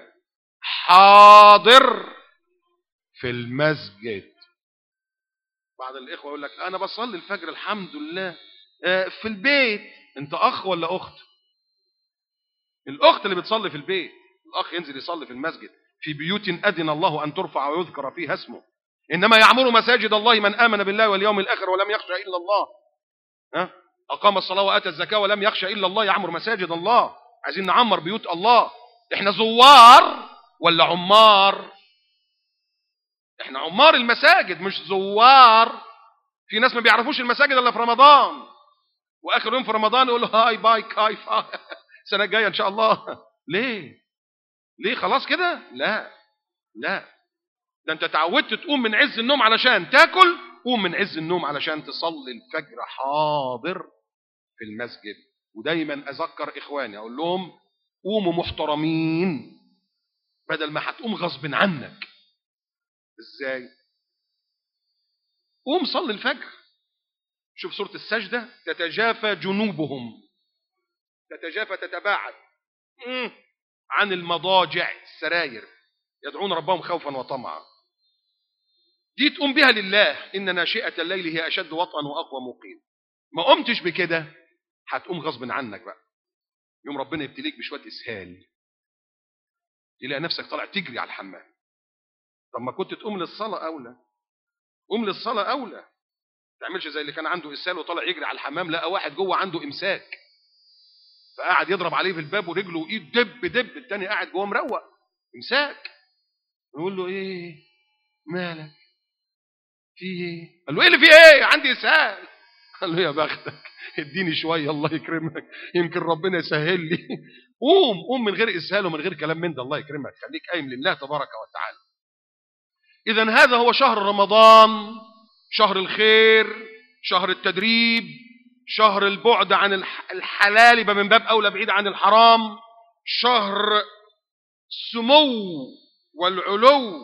حاضر في المسجد بعض الاخوه يقول لك انا بصلي الفجر الحمد لله في البيت انت اخ ولا اخت الاخت اللي بتصلي في البيت الاخ ينزل يصلي في المسجد في بيوت اذن الله ان ترفع ويذكر فيها اسمه انما يعمر مساجد الله من امن بالله واليوم الاخر ولم يخشى الا الله ها اقام الصلاه واتى الزكاه ولم يخشى الا الله يعمر مساجد الله عايزين نعمر بيوت الله احنا زوار ولا عمار احنا عمار المساجد مش زوار في ناس ما بيعرفوش المساجد الا في رمضان واخر يوم في رمضان يقول له هاي باي كاي السنه الجايه ان شاء الله ليه ليه خلاص كده لا لا ده انت تعودت تقوم من عز النوم علشان تاكل قوم من عز النوم علشان تصلي الفجر حاضر في المسجد ودايما اذكر اخواني اقول لهم قوموا محترمين بدل ما هتقوم غصب عنك ازاي قوم صلي الفجر شوف سورة السجدة تتجافى جنوبهم تتجافى تتباعد عن المضاجع السراير يدعون ربهم خوفا وطمعا دي تقوم بها لله إن ناشئة الليل هي أشد وطئا وأقوى مقيم ما قمتش بكده هتقوم غصب عنك بقى يوم ربنا يبتليك بشوية إسهال تلاقي نفسك طالع تجري على الحمام طب ما كنت تقوم للصلاة أولى قوم للصلاة أولى تعملش زي اللي كان عنده إسهال وطالع يجري على الحمام لقى واحد جوه عنده إمساك فقعد يضرب عليه في الباب ورجله وإيد دب دب التاني قاعد جوه مروق إمساك يقول له إيه مالك في إيه قال له إيه اللي في إيه عندي إسهال قال له يا بختك اديني شوية الله يكرمك يمكن ربنا يسهل لي قوم قوم من غير إسهال ومن غير كلام من ده الله يكرمك خليك قايم لله تبارك وتعالى إذا هذا هو شهر رمضان شهر الخير شهر التدريب شهر البعد عن الحلال يبقى من باب أولى بعيد عن الحرام شهر السمو والعلو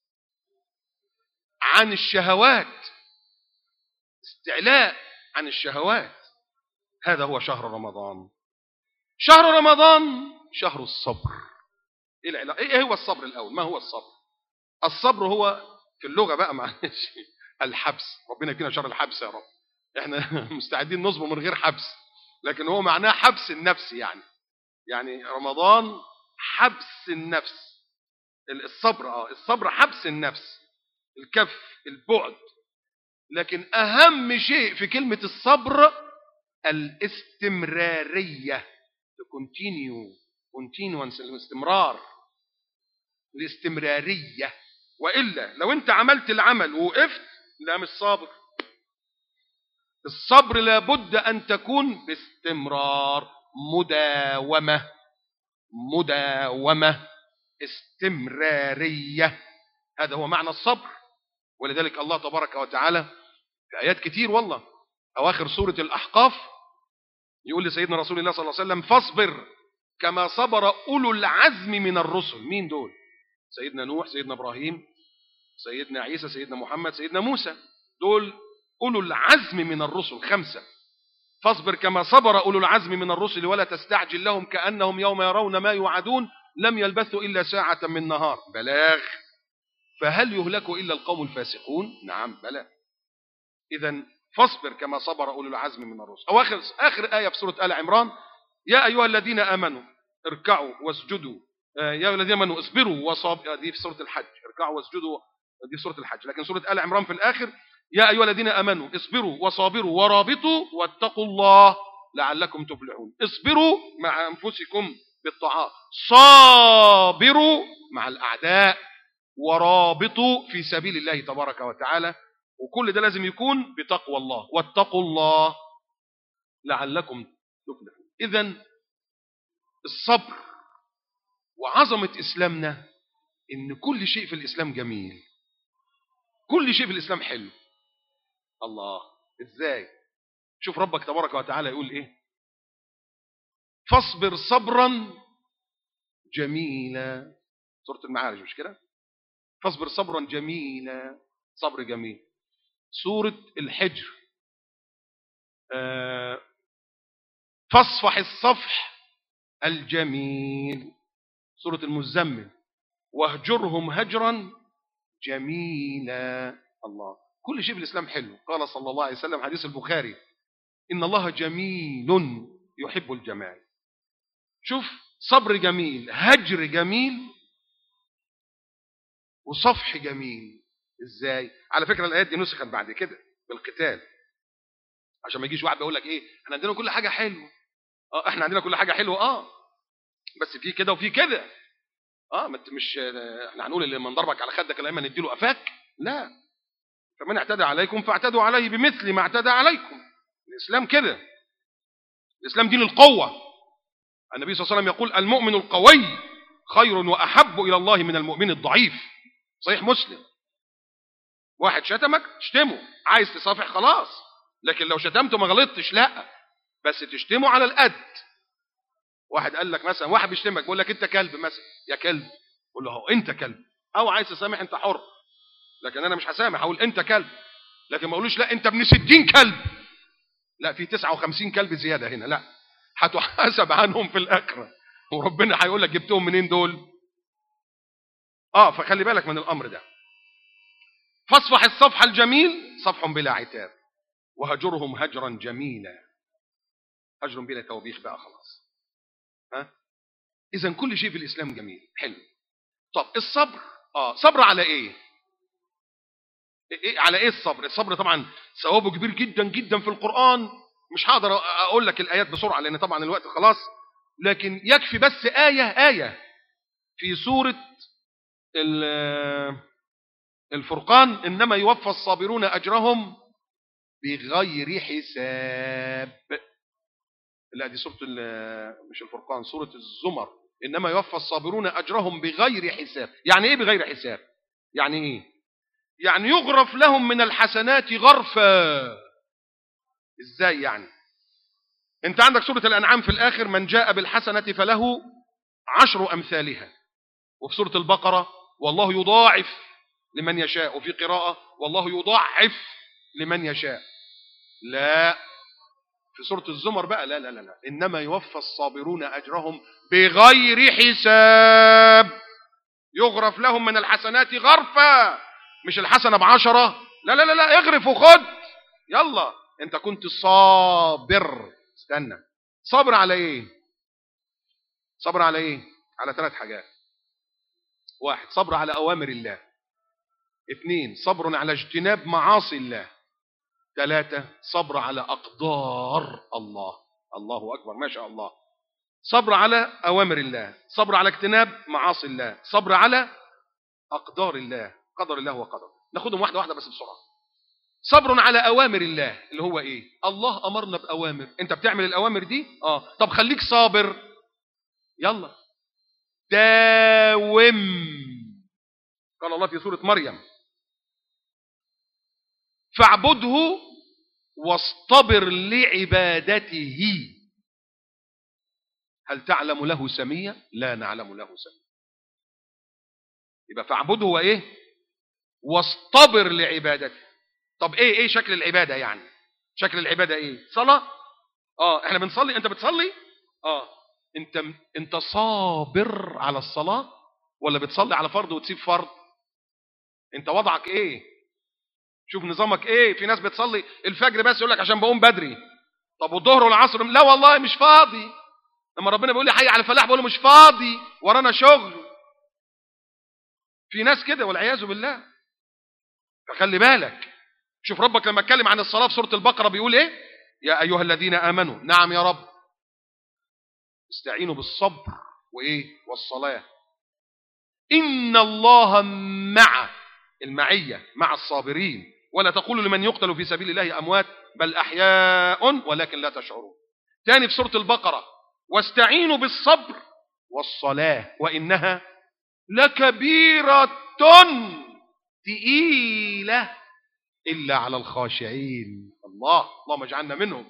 عن الشهوات استعلاء عن الشهوات هذا هو شهر رمضان شهر رمضان شهر الصبر ايه العلاقه ايه هو الصبر الاول ما هو الصبر الصبر هو في اللغه بقى معلش الحبس ربنا يدينا شر الحبس يا رب احنا مستعدين نصبر من غير حبس لكن هو معناه حبس النفس يعني يعني رمضان حبس النفس الصبر اه الصبر حبس النفس الكف البعد لكن اهم شيء في كلمه الصبر الاستمراريه كونتينيو كونتينوانس الاستمرار الاستمراريه والا لو انت عملت العمل ووقفت لا مش صابر الصبر لابد ان تكون باستمرار مداومه مداومه استمراريه هذا هو معنى الصبر ولذلك الله تبارك وتعالى في ايات كتير والله اواخر سوره الاحقاف يقول لسيدنا رسول الله صلى الله عليه وسلم فاصبر كما صبر اولو العزم من الرسل مين دول سيدنا نوح سيدنا ابراهيم سيدنا عيسى سيدنا محمد سيدنا موسى دول أولو العزم من الرسل خمسة فاصبر كما صبر أولو العزم من الرسل ولا تستعجل لهم كأنهم يوم يرون ما يوعدون لم يلبثوا إلا ساعة من نهار بلاغ فهل يهلك إلا القوم الفاسقون نعم بلى إذا فاصبر كما صبر أولو العزم من الرسل أو آخر, آخر آية في سورة آل عمران يا أيها الذين آمنوا اركعوا واسجدوا آه، يا أيها الذين آمنوا اصبروا وصاب آه، دي في سورة الحج اركعوا واسجدوا دي في سورة الحج لكن سورة آل عمران في الآخر يا أيها الذين آمنوا اصبروا وصابروا ورابطوا واتقوا الله لعلكم تفلحون اصبروا مع أنفسكم بالطاعات صابروا مع الأعداء ورابطوا في سبيل الله تبارك وتعالى وكل ده لازم يكون بتقوى الله واتقوا الله لعلكم تفلحون إذا الصبر وعظمة إسلامنا إن كل شيء في الإسلام جميل كل شيء في الإسلام حلو الله إزاي شوف ربك تبارك وتعالى يقول إيه فاصبر صبرا جميلا سورة المعارج مش كده فاصبر صبرا جميلا صبر جميل سورة الحجر آه فاصفح الصفح الجميل سورة المزمل واهجرهم هجرا جميلا الله كل شيء في الإسلام حلو قال صلى الله عليه وسلم حديث البخاري إن الله جميل يحب الجمال شوف صبر جميل هجر جميل وصفح جميل ازاي على فكرة الآيات دي نسخت بعد كده بالقتال عشان ما يجيش واحد يقول لك ايه احنا عندنا كل حاجة حلوة اه احنا عندنا كل حاجة حلوة اه بس في كده وفي كده اه ما انت مش احنا هنقول اللي من ضربك على خدك الايمن نديله قفاك لا فمن اعتدى عليكم فاعتدوا عليه بمثل ما اعتدى عليكم الاسلام كده الاسلام دين القوه النبي صلى الله عليه وسلم يقول المؤمن القوي خير واحب الى الله من المؤمن الضعيف صحيح مسلم واحد شتمك تشتمه عايز تصافح خلاص لكن لو شتمته ما غلطتش لا بس تشتمه على القد واحد قال لك مثلا واحد بيشتمك بيقول لك انت كلب مثلا يا كلب قول له هو انت كلب او عايز تسامح انت حر لكن انا مش هسامح اقول انت كلب لكن ما اقولوش لا انت ابن 60 كلب لا في 59 كلب زياده هنا لا هتحاسب عنهم في الاخره وربنا هيقول لك جبتهم منين دول اه فخلي بالك من الامر ده فاصفح الصفح الجميل صفح بلا عتاب وهجرهم هجرا جميلا هجر بلا توبيخ بقى خلاص ها اذا كل شيء في الاسلام جميل حلو طب الصبر اه صبر على ايه إيه على ايه الصبر الصبر طبعا ثوابه كبير جدا جدا في القرآن مش هقدر اقول لك الايات بسرعة لان طبعا الوقت خلاص لكن يكفي بس آية آية في سورة الفرقان انما يوفى الصابرون اجرهم بغير حساب لا دي سورة مش الفرقان سورة الزمر انما يوفى الصابرون اجرهم بغير حساب يعني ايه بغير حساب يعني ايه يعني يغرف لهم من الحسنات غرفا ازاي يعني انت عندك سورة الانعام في الاخر من جاء بالحسنة فله عشر امثالها وفي سورة البقرة والله يضاعف لمن يشاء وفي قراءة والله يضاعف لمن يشاء لا في سورة الزمر بقى لا لا لا, لا. إنما يوفى الصابرون أجرهم بغير حساب يغرف لهم من الحسنات غرفة مش الحسنة بعشرة لا لا لا لا اغرف وخد يلا انت كنت صابر استنى صبر على ايه صبر على ايه على ثلاث حاجات واحد صبر على اوامر الله اثنين صبر على اجتناب معاصي الله ثلاثة صبر على أقدار الله الله أكبر ما شاء الله صبر على أوامر الله صبر على اجتناب معاصي الله صبر على أقدار الله قدر الله وقدر ناخدهم واحدة واحدة بس بسرعة صبر على أوامر الله اللي هو إيه الله أمرنا بأوامر أنت بتعمل الأوامر دي آه طب خليك صابر يلا داوم قال الله في سورة مريم فاعبده واصطبر لعبادته هل تعلم له سمية لا نعلم له سمية يبقى فاعبده وايه واصطبر لعبادته طب ايه ايه شكل العبادة يعني شكل العبادة ايه صلاة اه احنا بنصلي انت بتصلي اه انت انت صابر على الصلاة ولا بتصلي على فرض وتسيب فرض انت وضعك ايه شوف نظامك ايه في ناس بتصلي الفجر بس يقول لك عشان بقوم بدري طب والظهر والعصر لا والله مش فاضي لما ربنا بيقول لي حي على الفلاح بقول له مش فاضي ورانا شغل في ناس كده والعياذ بالله فخلي بالك شوف ربك لما اتكلم عن الصلاة في سورة البقرة بيقول ايه يا ايها الذين امنوا نعم يا رب استعينوا بالصبر وايه والصلاة ان الله مع المعية مع الصابرين ولا تقولوا لمن يقتل في سبيل الله اموات بل احياء ولكن لا تشعرون تاني في سورة البقرة واستعينوا بالصبر والصلاة وانها لكبيرة تقيلة إلا على الخاشعين الله اللهم اجعلنا منهم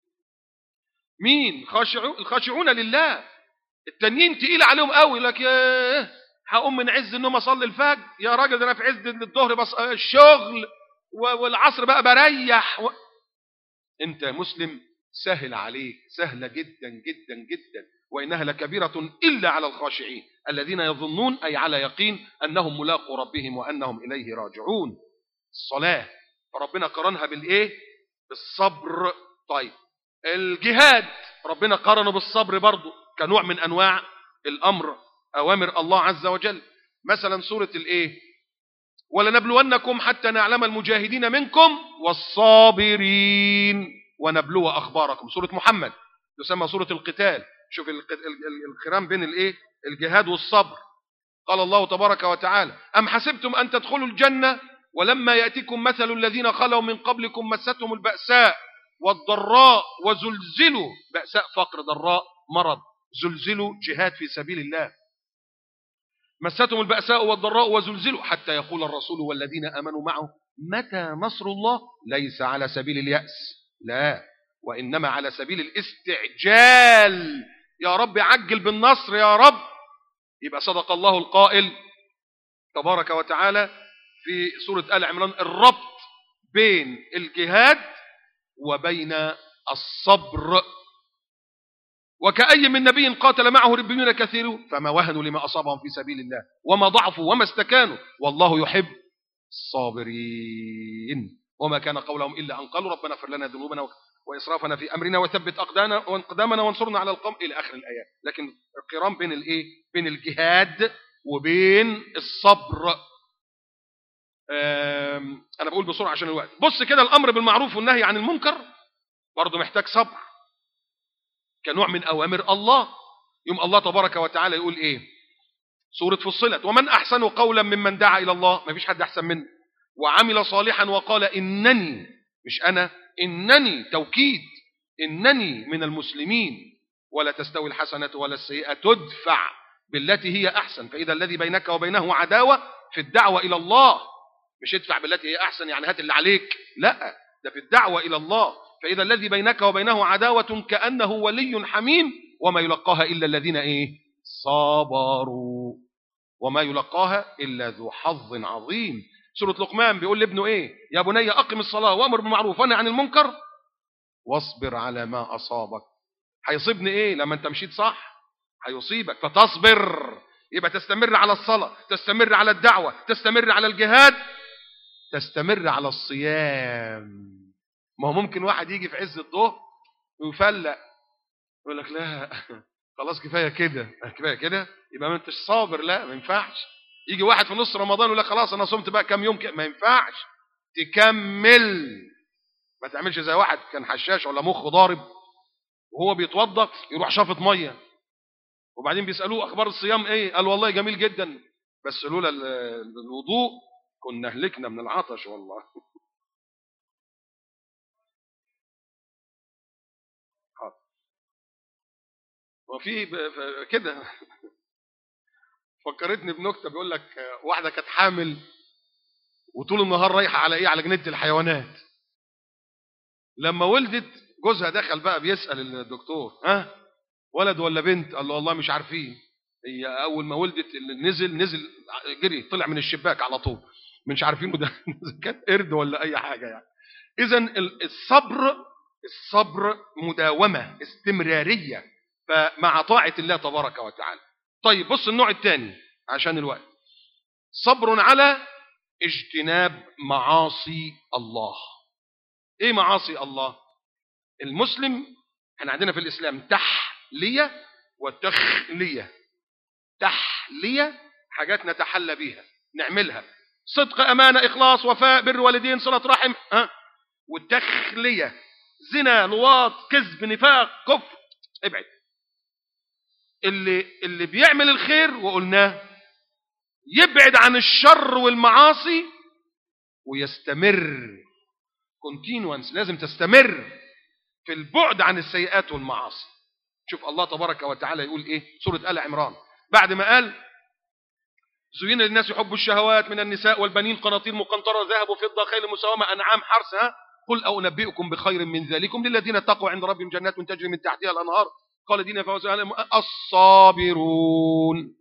مين خاشعون الخاشعون لله التانيين تقيل عليهم قوي لك يا هقوم من عز النوم اصلي الفجر يا راجل ده انا في عز الظهر بس الشغل والعصر بقى بريح و... انت مسلم سهل عليك سهلة جدا جدا جدا وإنها لكبيرة إلا على الخاشعين الذين يظنون أي على يقين أنهم ملاقوا ربهم وأنهم إليه راجعون الصلاة فربنا قرنها بالإيه بالصبر طيب الجهاد ربنا قرنه بالصبر برضه كنوع من أنواع الأمر أوامر الله عز وجل مثلا سورة الإيه ولنبلونكم حتى نعلم المجاهدين منكم والصابرين ونبلو أخباركم سورة محمد تسمى سورة القتال شوف الخرام بين الايه الجهاد والصبر قال الله تبارك وتعالى أم حسبتم أن تدخلوا الجنة ولما يأتيكم مثل الذين خلوا من قبلكم مستهم البأساء والضراء وزلزلوا بأساء فقر ضراء مرض زلزلوا جهاد في سبيل الله مستهم البأساء والضراء وزلزلوا حتى يقول الرسول والذين آمنوا معه متى نصر الله ليس على سبيل اليأس لا وإنما على سبيل الاستعجال يا رب عجل بالنصر يا رب يبقى صدق الله القائل تبارك وتعالى في سورة آل عمران الربط بين الجهاد وبين الصبر وكأي من نبي قاتل معه ربيون كثير فما وهنوا لما أصابهم في سبيل الله وما ضعفوا وما استكانوا والله يحب الصابرين وما كان قولهم إلا أن قالوا ربنا اغفر لنا ذنوبنا وإسرافنا في أمرنا وثبت أقدامنا وانصرنا على القوم إلى آخر الآيات لكن القرام بين الإيه بين الجهاد وبين الصبر أنا بقول بسرعة عشان الوقت بص كده الأمر بالمعروف والنهي عن المنكر برضه محتاج صبر كنوع من أوامر الله يوم الله تبارك وتعالى يقول إيه سورة فصلت ومن أحسن قولا ممن دعا إلى الله ما فيش حد أحسن منه وعمل صالحا وقال إنني مش أنا إنني توكيد إنني من المسلمين ولا تستوي الحسنة ولا السيئة تدفع بالتي هي أحسن فإذا الذي بينك وبينه عداوة في الدعوة إلى الله مش ادفع بالتي هي أحسن يعني هات اللي عليك لا ده في الدعوة إلى الله فإذا الذي بينك وبينه عداوة كأنه ولي حميم وما يلقاها إلا الذين إيه صبروا وما يلقاها إلا ذو حظ عظيم سورة لقمان بيقول لابنه ايه يا بني اقم الصلاة وامر بالمعروف ونهى عن المنكر واصبر على ما اصابك هيصيبني ايه لما انت مشيت صح هيصيبك فتصبر يبقى تستمر على الصلاة تستمر على الدعوة تستمر على الجهاد تستمر على الصيام ما هو ممكن واحد يجي في عز الظهر ويفلق يقول لك لا خلاص كفايه كده كفايه كده يبقى ما انتش صابر لا ما ينفعش يجي واحد في نص رمضان يقول لك خلاص انا صمت بقى كام يوم كده ما ينفعش تكمل ما تعملش زي واحد كان حشاش ولا مخه ضارب وهو بيتوضا يروح شافط ميه وبعدين بيسالوه اخبار الصيام ايه قال والله جميل جدا بس لولا الوضوء كنا هلكنا من العطش والله وفي كده فكرتني بنكته بيقول لك واحده كانت حامل وطول النهار رايحه على ايه على جنينه الحيوانات لما ولدت جوزها دخل بقى بيسال الدكتور ها ولد ولا بنت قال له والله مش عارفين هي اول ما ولدت نزل نزل جري طلع من الشباك على طول مش عارفينه ده إذا كان قرد ولا اي حاجه يعني اذا الصبر الصبر مداومه استمراريه فمع طاعه الله تبارك وتعالى طيب بص النوع الثاني عشان الوقت صبر على اجتناب معاصي الله ايه معاصي الله المسلم احنا عندنا في الاسلام تحليه وتخليه تحليه حاجات نتحلى بيها نعملها صدق امانه اخلاص وفاء بر والدين صله رحم ها والتخليه زنا لواط كذب نفاق كفر ابعد اللي اللي بيعمل الخير وقلناه يبعد عن الشر والمعاصي ويستمر كونتينوانس لازم تستمر في البعد عن السيئات والمعاصي شوف الله تبارك وتعالى يقول ايه سورة آل عمران بعد ما قال زين للناس حب الشهوات من النساء والبنين قناطير مقنطرة ذهب وفضة خيل مساومة أنعام حرث ها قل أو أنبئكم بخير من ذلكم للذين اتقوا عند ربهم جنات تجري من تحتها الأنهار خالدين فوزها الصابرون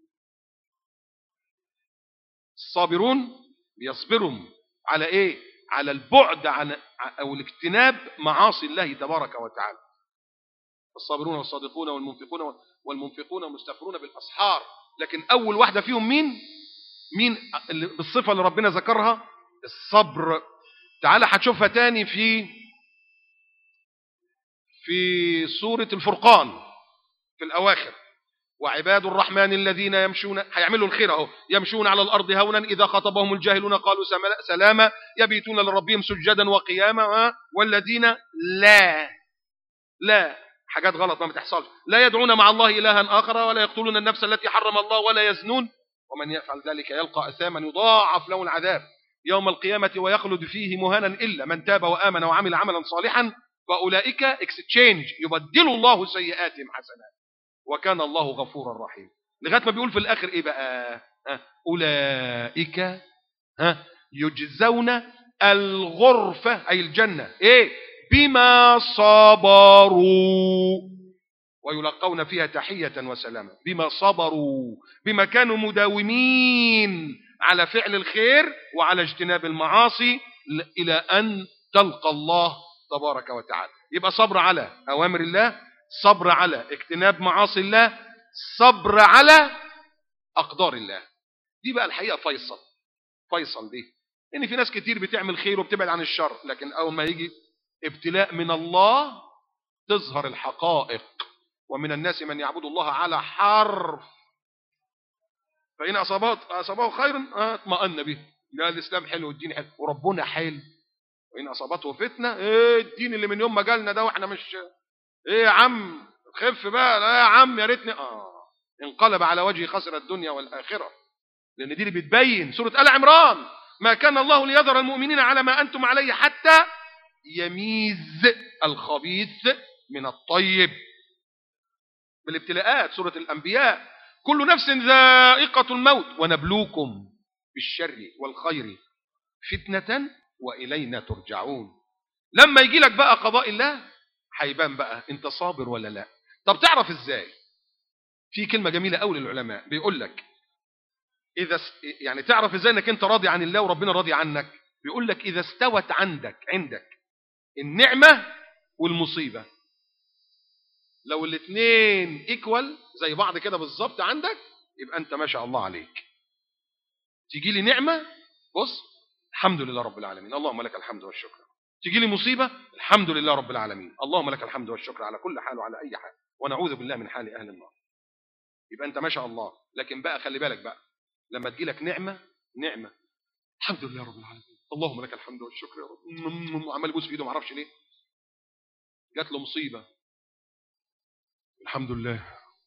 الصابرون بيصبروا على ايه على البعد عن او الاجتناب معاصي الله تبارك وتعالى الصابرون والصادقون والمنفقون والمنفقون والمستغفرون بالاسحار لكن اول واحده فيهم مين مين اللي بالصفه اللي ربنا ذكرها الصبر تعالى هتشوفها تاني في في سوره الفرقان في الاواخر وعباد الرحمن الذين يمشون هيعملوا الخير اهو يمشون على الارض هونا اذا خطبهم الجاهلون قالوا سلاما يبيتون لربهم سجدا وقياما والذين لا لا حاجات غلط ما بتحصلش لا يدعون مع الله الها اخر ولا يقتلون النفس التي حرم الله ولا يزنون ومن يفعل ذلك يلقى اثاما يضاعف له العذاب يوم القيامه ويخلد فيه مهانا الا من تاب وامن وعمل عملا صالحا فاولئك اكستشينج يبدل الله سيئاتهم حسنات وكان الله غفورا رحيما لغايه ما بيقول في الاخر ايه بقى ها اولئك ها يجزون الغرفه اي الجنه ايه بما صبروا ويلقون فيها تحيه وسلاما بما صبروا بما كانوا مداومين على فعل الخير وعلى اجتناب المعاصي الى ان تلقى الله تبارك وتعالى يبقى صبر على اوامر الله صبر على اجتناب معاصي الله صبر على أقدار الله دي بقى الحقيقة فيصل فيصل دي إن في ناس كتير بتعمل خير وبتبعد عن الشر لكن أول ما يجي ابتلاء من الله تظهر الحقائق ومن الناس من يعبد الله على حرف فإن أصابه أصابه خير اطمأن به لا الإسلام حلو والدين حلو وربنا حلو وإن أصابته فتنة إيه الدين اللي من يوم ما جالنا ده وإحنا مش ايه يا عم خف بقى لا يا عم يا ريتني اه انقلب على وجهه خسر الدنيا والاخره لان دي اللي بتبين سوره ال عمران ما كان الله ليذر المؤمنين على ما انتم عليه حتى يميز الخبيث من الطيب بالابتلاءات سوره الانبياء كل نفس ذائقه الموت ونبلوكم بالشر والخير فتنه والينا ترجعون لما يجي لك بقى قضاء الله هيبان بقى انت صابر ولا لا طب تعرف ازاي في كلمه جميله قوي للعلماء بيقول لك اذا يعني تعرف ازاي انك انت راضي عن الله وربنا راضي عنك بيقول لك اذا استوت عندك عندك النعمه والمصيبه لو الاثنين ايكوال زي بعض كده بالظبط عندك يبقى انت ما شاء الله عليك تيجي لي نعمه بص الحمد لله رب العالمين اللهم لك الحمد والشكر تيجي لي مصيبة الحمد لله رب العالمين اللهم لك الحمد والشكر على كل حال وعلى أي حال ونعوذ بالله من حال أهل النار يبقى أنت ما شاء الله لكن بقى خلي بالك بقى لما تجي لك نعمة نعمة الحمد لله رب العالمين اللهم لك الحمد والشكر يا رب عمال يبوس في ايده ما اعرفش ليه جات له مصيبة الحمد لله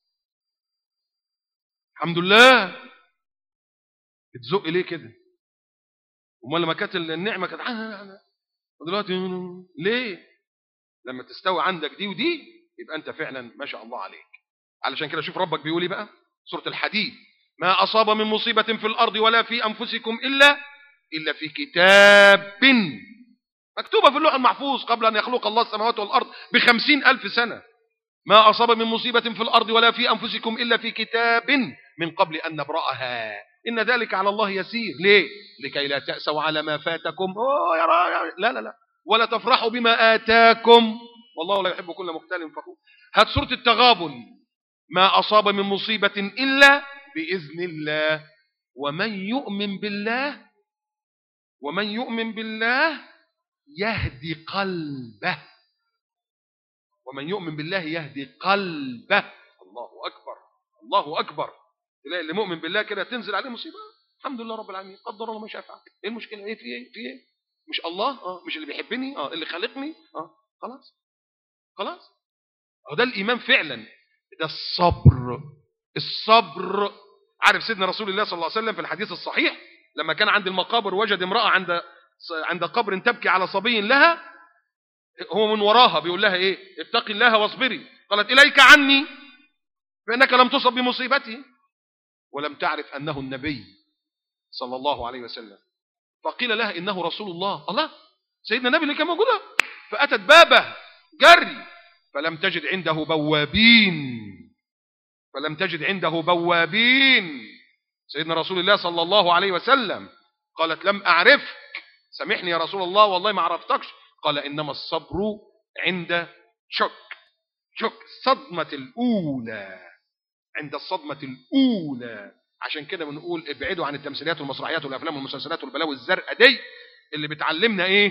الحمد لله بتزق ليه كده امال لما كانت النعمه كانت ودلوقتي ليه لما تستوي عندك دي ودي يبقى انت فعلا ما شاء الله عليك علشان كده شوف ربك بيقول ايه بقى سوره الحديد ما اصاب من مصيبه في الارض ولا في انفسكم الا الا في كتاب مكتوبه في اللوح المحفوظ قبل ان يخلق الله السماوات والارض بخمسين الف سنه ما اصاب من مصيبه في الارض ولا في انفسكم الا في كتاب من قبل ان نبراها إن ذلك على الله يسير ليه لكي لا تأسوا على ما فاتكم أوه يا را... لا لا لا ولا تفرحوا بما آتاكم والله لا يحب كل مختال فخور هات سورة التغابن ما أصاب من مصيبة إلا بإذن الله ومن يؤمن بالله ومن يؤمن بالله يهدي قلبه ومن يؤمن بالله يهدي قلبه الله أكبر الله أكبر تلاقي اللي مؤمن بالله كده تنزل عليه مصيبة الحمد لله رب العالمين قدر الله ما شاء فعل ايه المشكلة ايه في ايه في ايه مش الله اه مش اللي بيحبني اه اللي خلقني اه خلاص خلاص هو ده الإيمان فعلا ده الصبر الصبر عارف سيدنا رسول الله صلى الله عليه وسلم في الحديث الصحيح لما كان عند المقابر وجد امرأة عند عند قبر تبكي على صبي لها هو من وراها بيقول لها ايه اتقي الله واصبري قالت اليك عني فانك لم تصب بمصيبتي ولم تعرف انه النبي صلى الله عليه وسلم فقيل لها انه رسول الله الله سيدنا النبي اللي كان موجود فاتت بابه جري فلم تجد عنده بوابين فلم تجد عنده بوابين سيدنا رسول الله صلى الله عليه وسلم قالت لم أعرفك سامحني يا رسول الله والله ما عرفتكش قال إنما الصبر عند شك شك الصدمة الأولى عند الصدمة الأولى عشان كده بنقول ابعدوا عن التمثيليات والمسرحيات والأفلام والمسلسلات والبلاوي الزرقاء دي اللي بتعلمنا إيه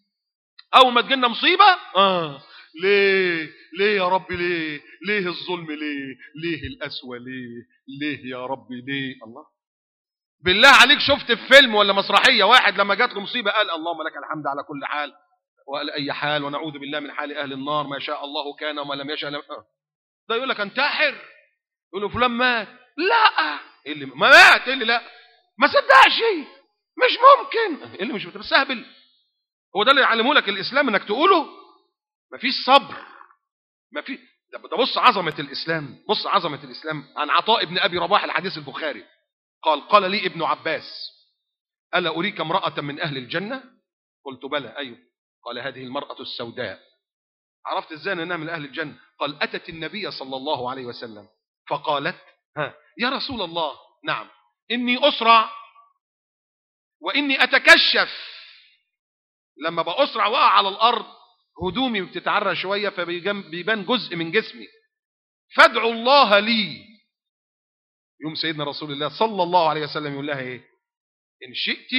أول ما تجينا مصيبة آه ليه ليه يا رب ليه ليه الظلم ليه ليه القسوة ليه ليه يا رب ليه الله بالله عليك شفت في فيلم ولا مسرحية واحد لما جات له مصيبة قال اللهم لك الحمد على كل حال وقال أي حال ونعوذ بالله من حال أهل النار ما شاء الله كان وما لم يشاء لم ده يقول لك انتحر يقول له فلان مات لا إيه اللي ما مات إيه اللي لا ما صدقش مش ممكن إيه اللي مش بتستهبل هو ده اللي يعلمه لك الإسلام إنك تقوله مفيش صبر مفيش ده بص عظمة الإسلام بص عظمة الإسلام عن عطاء ابن أبي رباح الحديث البخاري قال قال لي ابن عباس ألا أريك امرأة من أهل الجنة قلت بلى أيوه قال هذه المرأة السوداء عرفت ازاي انها من اهل الجنه قال اتت النبي صلى الله عليه وسلم فقالت ها يا رسول الله نعم اني اسرع واني اتكشف لما بأسرع وقع على الارض هدومي بتتعرى شويه فبيبان جزء من جسمي فادعوا الله لي يوم سيدنا رسول الله صلى الله عليه وسلم يقول لها ايه ان شئت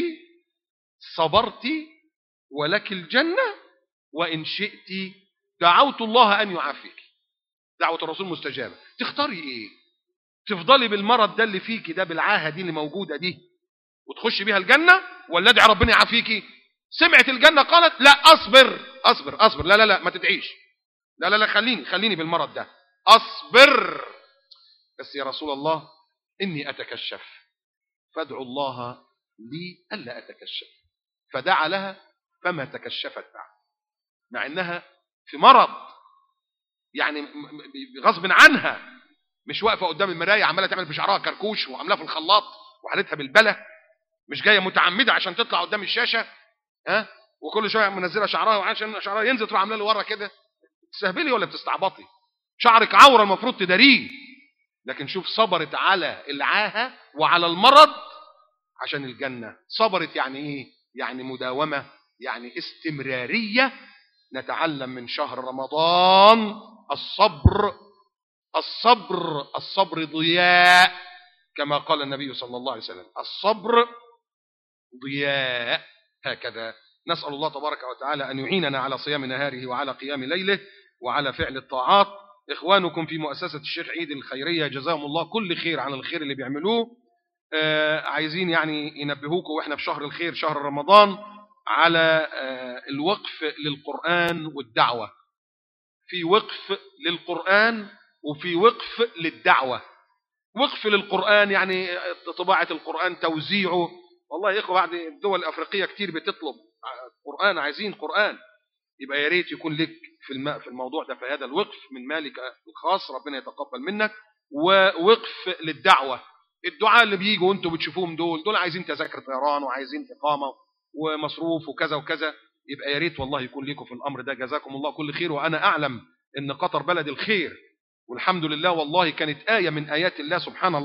صبرت ولك الجنه وان شئت دعوت الله ان يعافيك دعوه الرسول مستجابه تختاري ايه تفضلي بالمرض ده اللي فيكي ده بالعاهه دي اللي موجوده دي وتخشي بيها الجنه ولا ادعي ربنا يعافيكي سمعت الجنه قالت لا اصبر اصبر اصبر لا لا لا ما تدعيش لا لا لا خليني خليني بالمرض ده اصبر بس يا رسول الله اني اتكشف فادعوا الله لي الا اتكشف فدعا لها فما تكشفت بعد مع انها في مرض يعني غصب عنها مش واقفه قدام المرايه عماله تعمل بشعرها كركوش وعاملاه في الخلاط وحالتها بالبله مش جايه متعمده عشان تطلع قدام الشاشه ها وكل شويه منزله شعرها وعشان شعرها ينزل تروح عامله له ورا كده تستهبلي ولا بتستعبطي شعرك عوره المفروض تداريه لكن شوف صبرت على العاهه وعلى المرض عشان الجنه صبرت يعني ايه يعني مداومه يعني استمراريه نتعلم من شهر رمضان الصبر الصبر الصبر ضياء كما قال النبي صلى الله عليه وسلم الصبر ضياء هكذا نسأل الله تبارك وتعالى أن يعيننا على صيام نهاره وعلى قيام ليله وعلى فعل الطاعات إخوانكم في مؤسسة الشيخ عيد الخيرية جزاهم الله كل خير عن الخير اللي بيعملوه آه عايزين يعني ينبهوكم وإحنا في شهر الخير شهر رمضان على آه الوقف للقرآن والدعوة في وقف للقرآن وفي وقف للدعوة وقف للقرآن يعني طباعة القرآن توزيعه والله يا إخوة بعد الدول الأفريقية كتير بتطلب قرآن عايزين قرآن يبقى يا ريت يكون لك في الم... في الموضوع ده في هذا الوقف من مالك الخاص ربنا يتقبل منك ووقف للدعوة الدعاء اللي بيجوا وانتوا بتشوفوهم دول دول عايزين تذاكر طيران وعايزين إقامة ومصروف وكذا وكذا يبقى يا ريت والله يكون لكم في الأمر ده جزاكم الله كل خير وأنا أعلم أن قطر بلد الخير والحمد لله والله كانت آية من آيات الله سبحان الله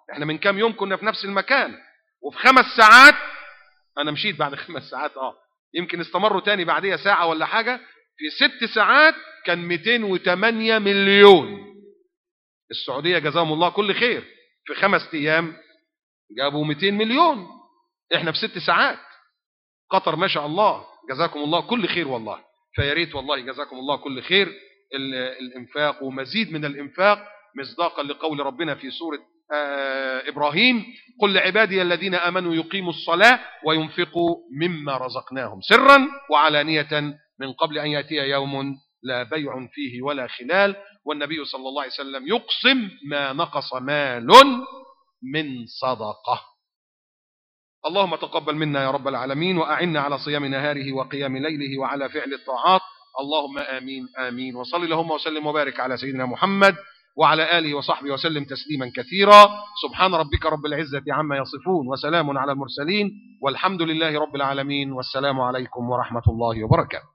احنا من كام يوم كنا في نفس المكان وفي خمس ساعات انا مشيت بعد خمس ساعات اه يمكن استمروا تاني بعديها ساعة ولا حاجة في ست ساعات كان 208 مليون السعودية جزاهم الله كل خير في خمس ايام جابوا 200 مليون احنا في ست ساعات قطر ما شاء الله جزاكم الله كل خير والله فيا ريت والله جزاكم الله كل خير ال- الانفاق ومزيد من الانفاق مصداقا لقول ربنا في سورة آه، إبراهيم قل لعبادي الذين آمنوا يقيموا الصلاة وينفقوا مما رزقناهم سرا وعلانية من قبل أن يأتي يوم لا بيع فيه ولا خلال والنبي صلى الله عليه وسلم يقسم ما نقص مال من صدقة اللهم تقبل منا يا رب العالمين وأعنا على صيام نهاره وقيام ليله وعلى فعل الطاعات اللهم آمين آمين وصل اللهم وسلم وبارك على سيدنا محمد وعلى آله وصحبه وسلم تسليما كثيرا سبحان ربك رب العزة عما يصفون وسلام على المرسلين والحمد لله رب العالمين والسلام عليكم ورحمة الله وبركاته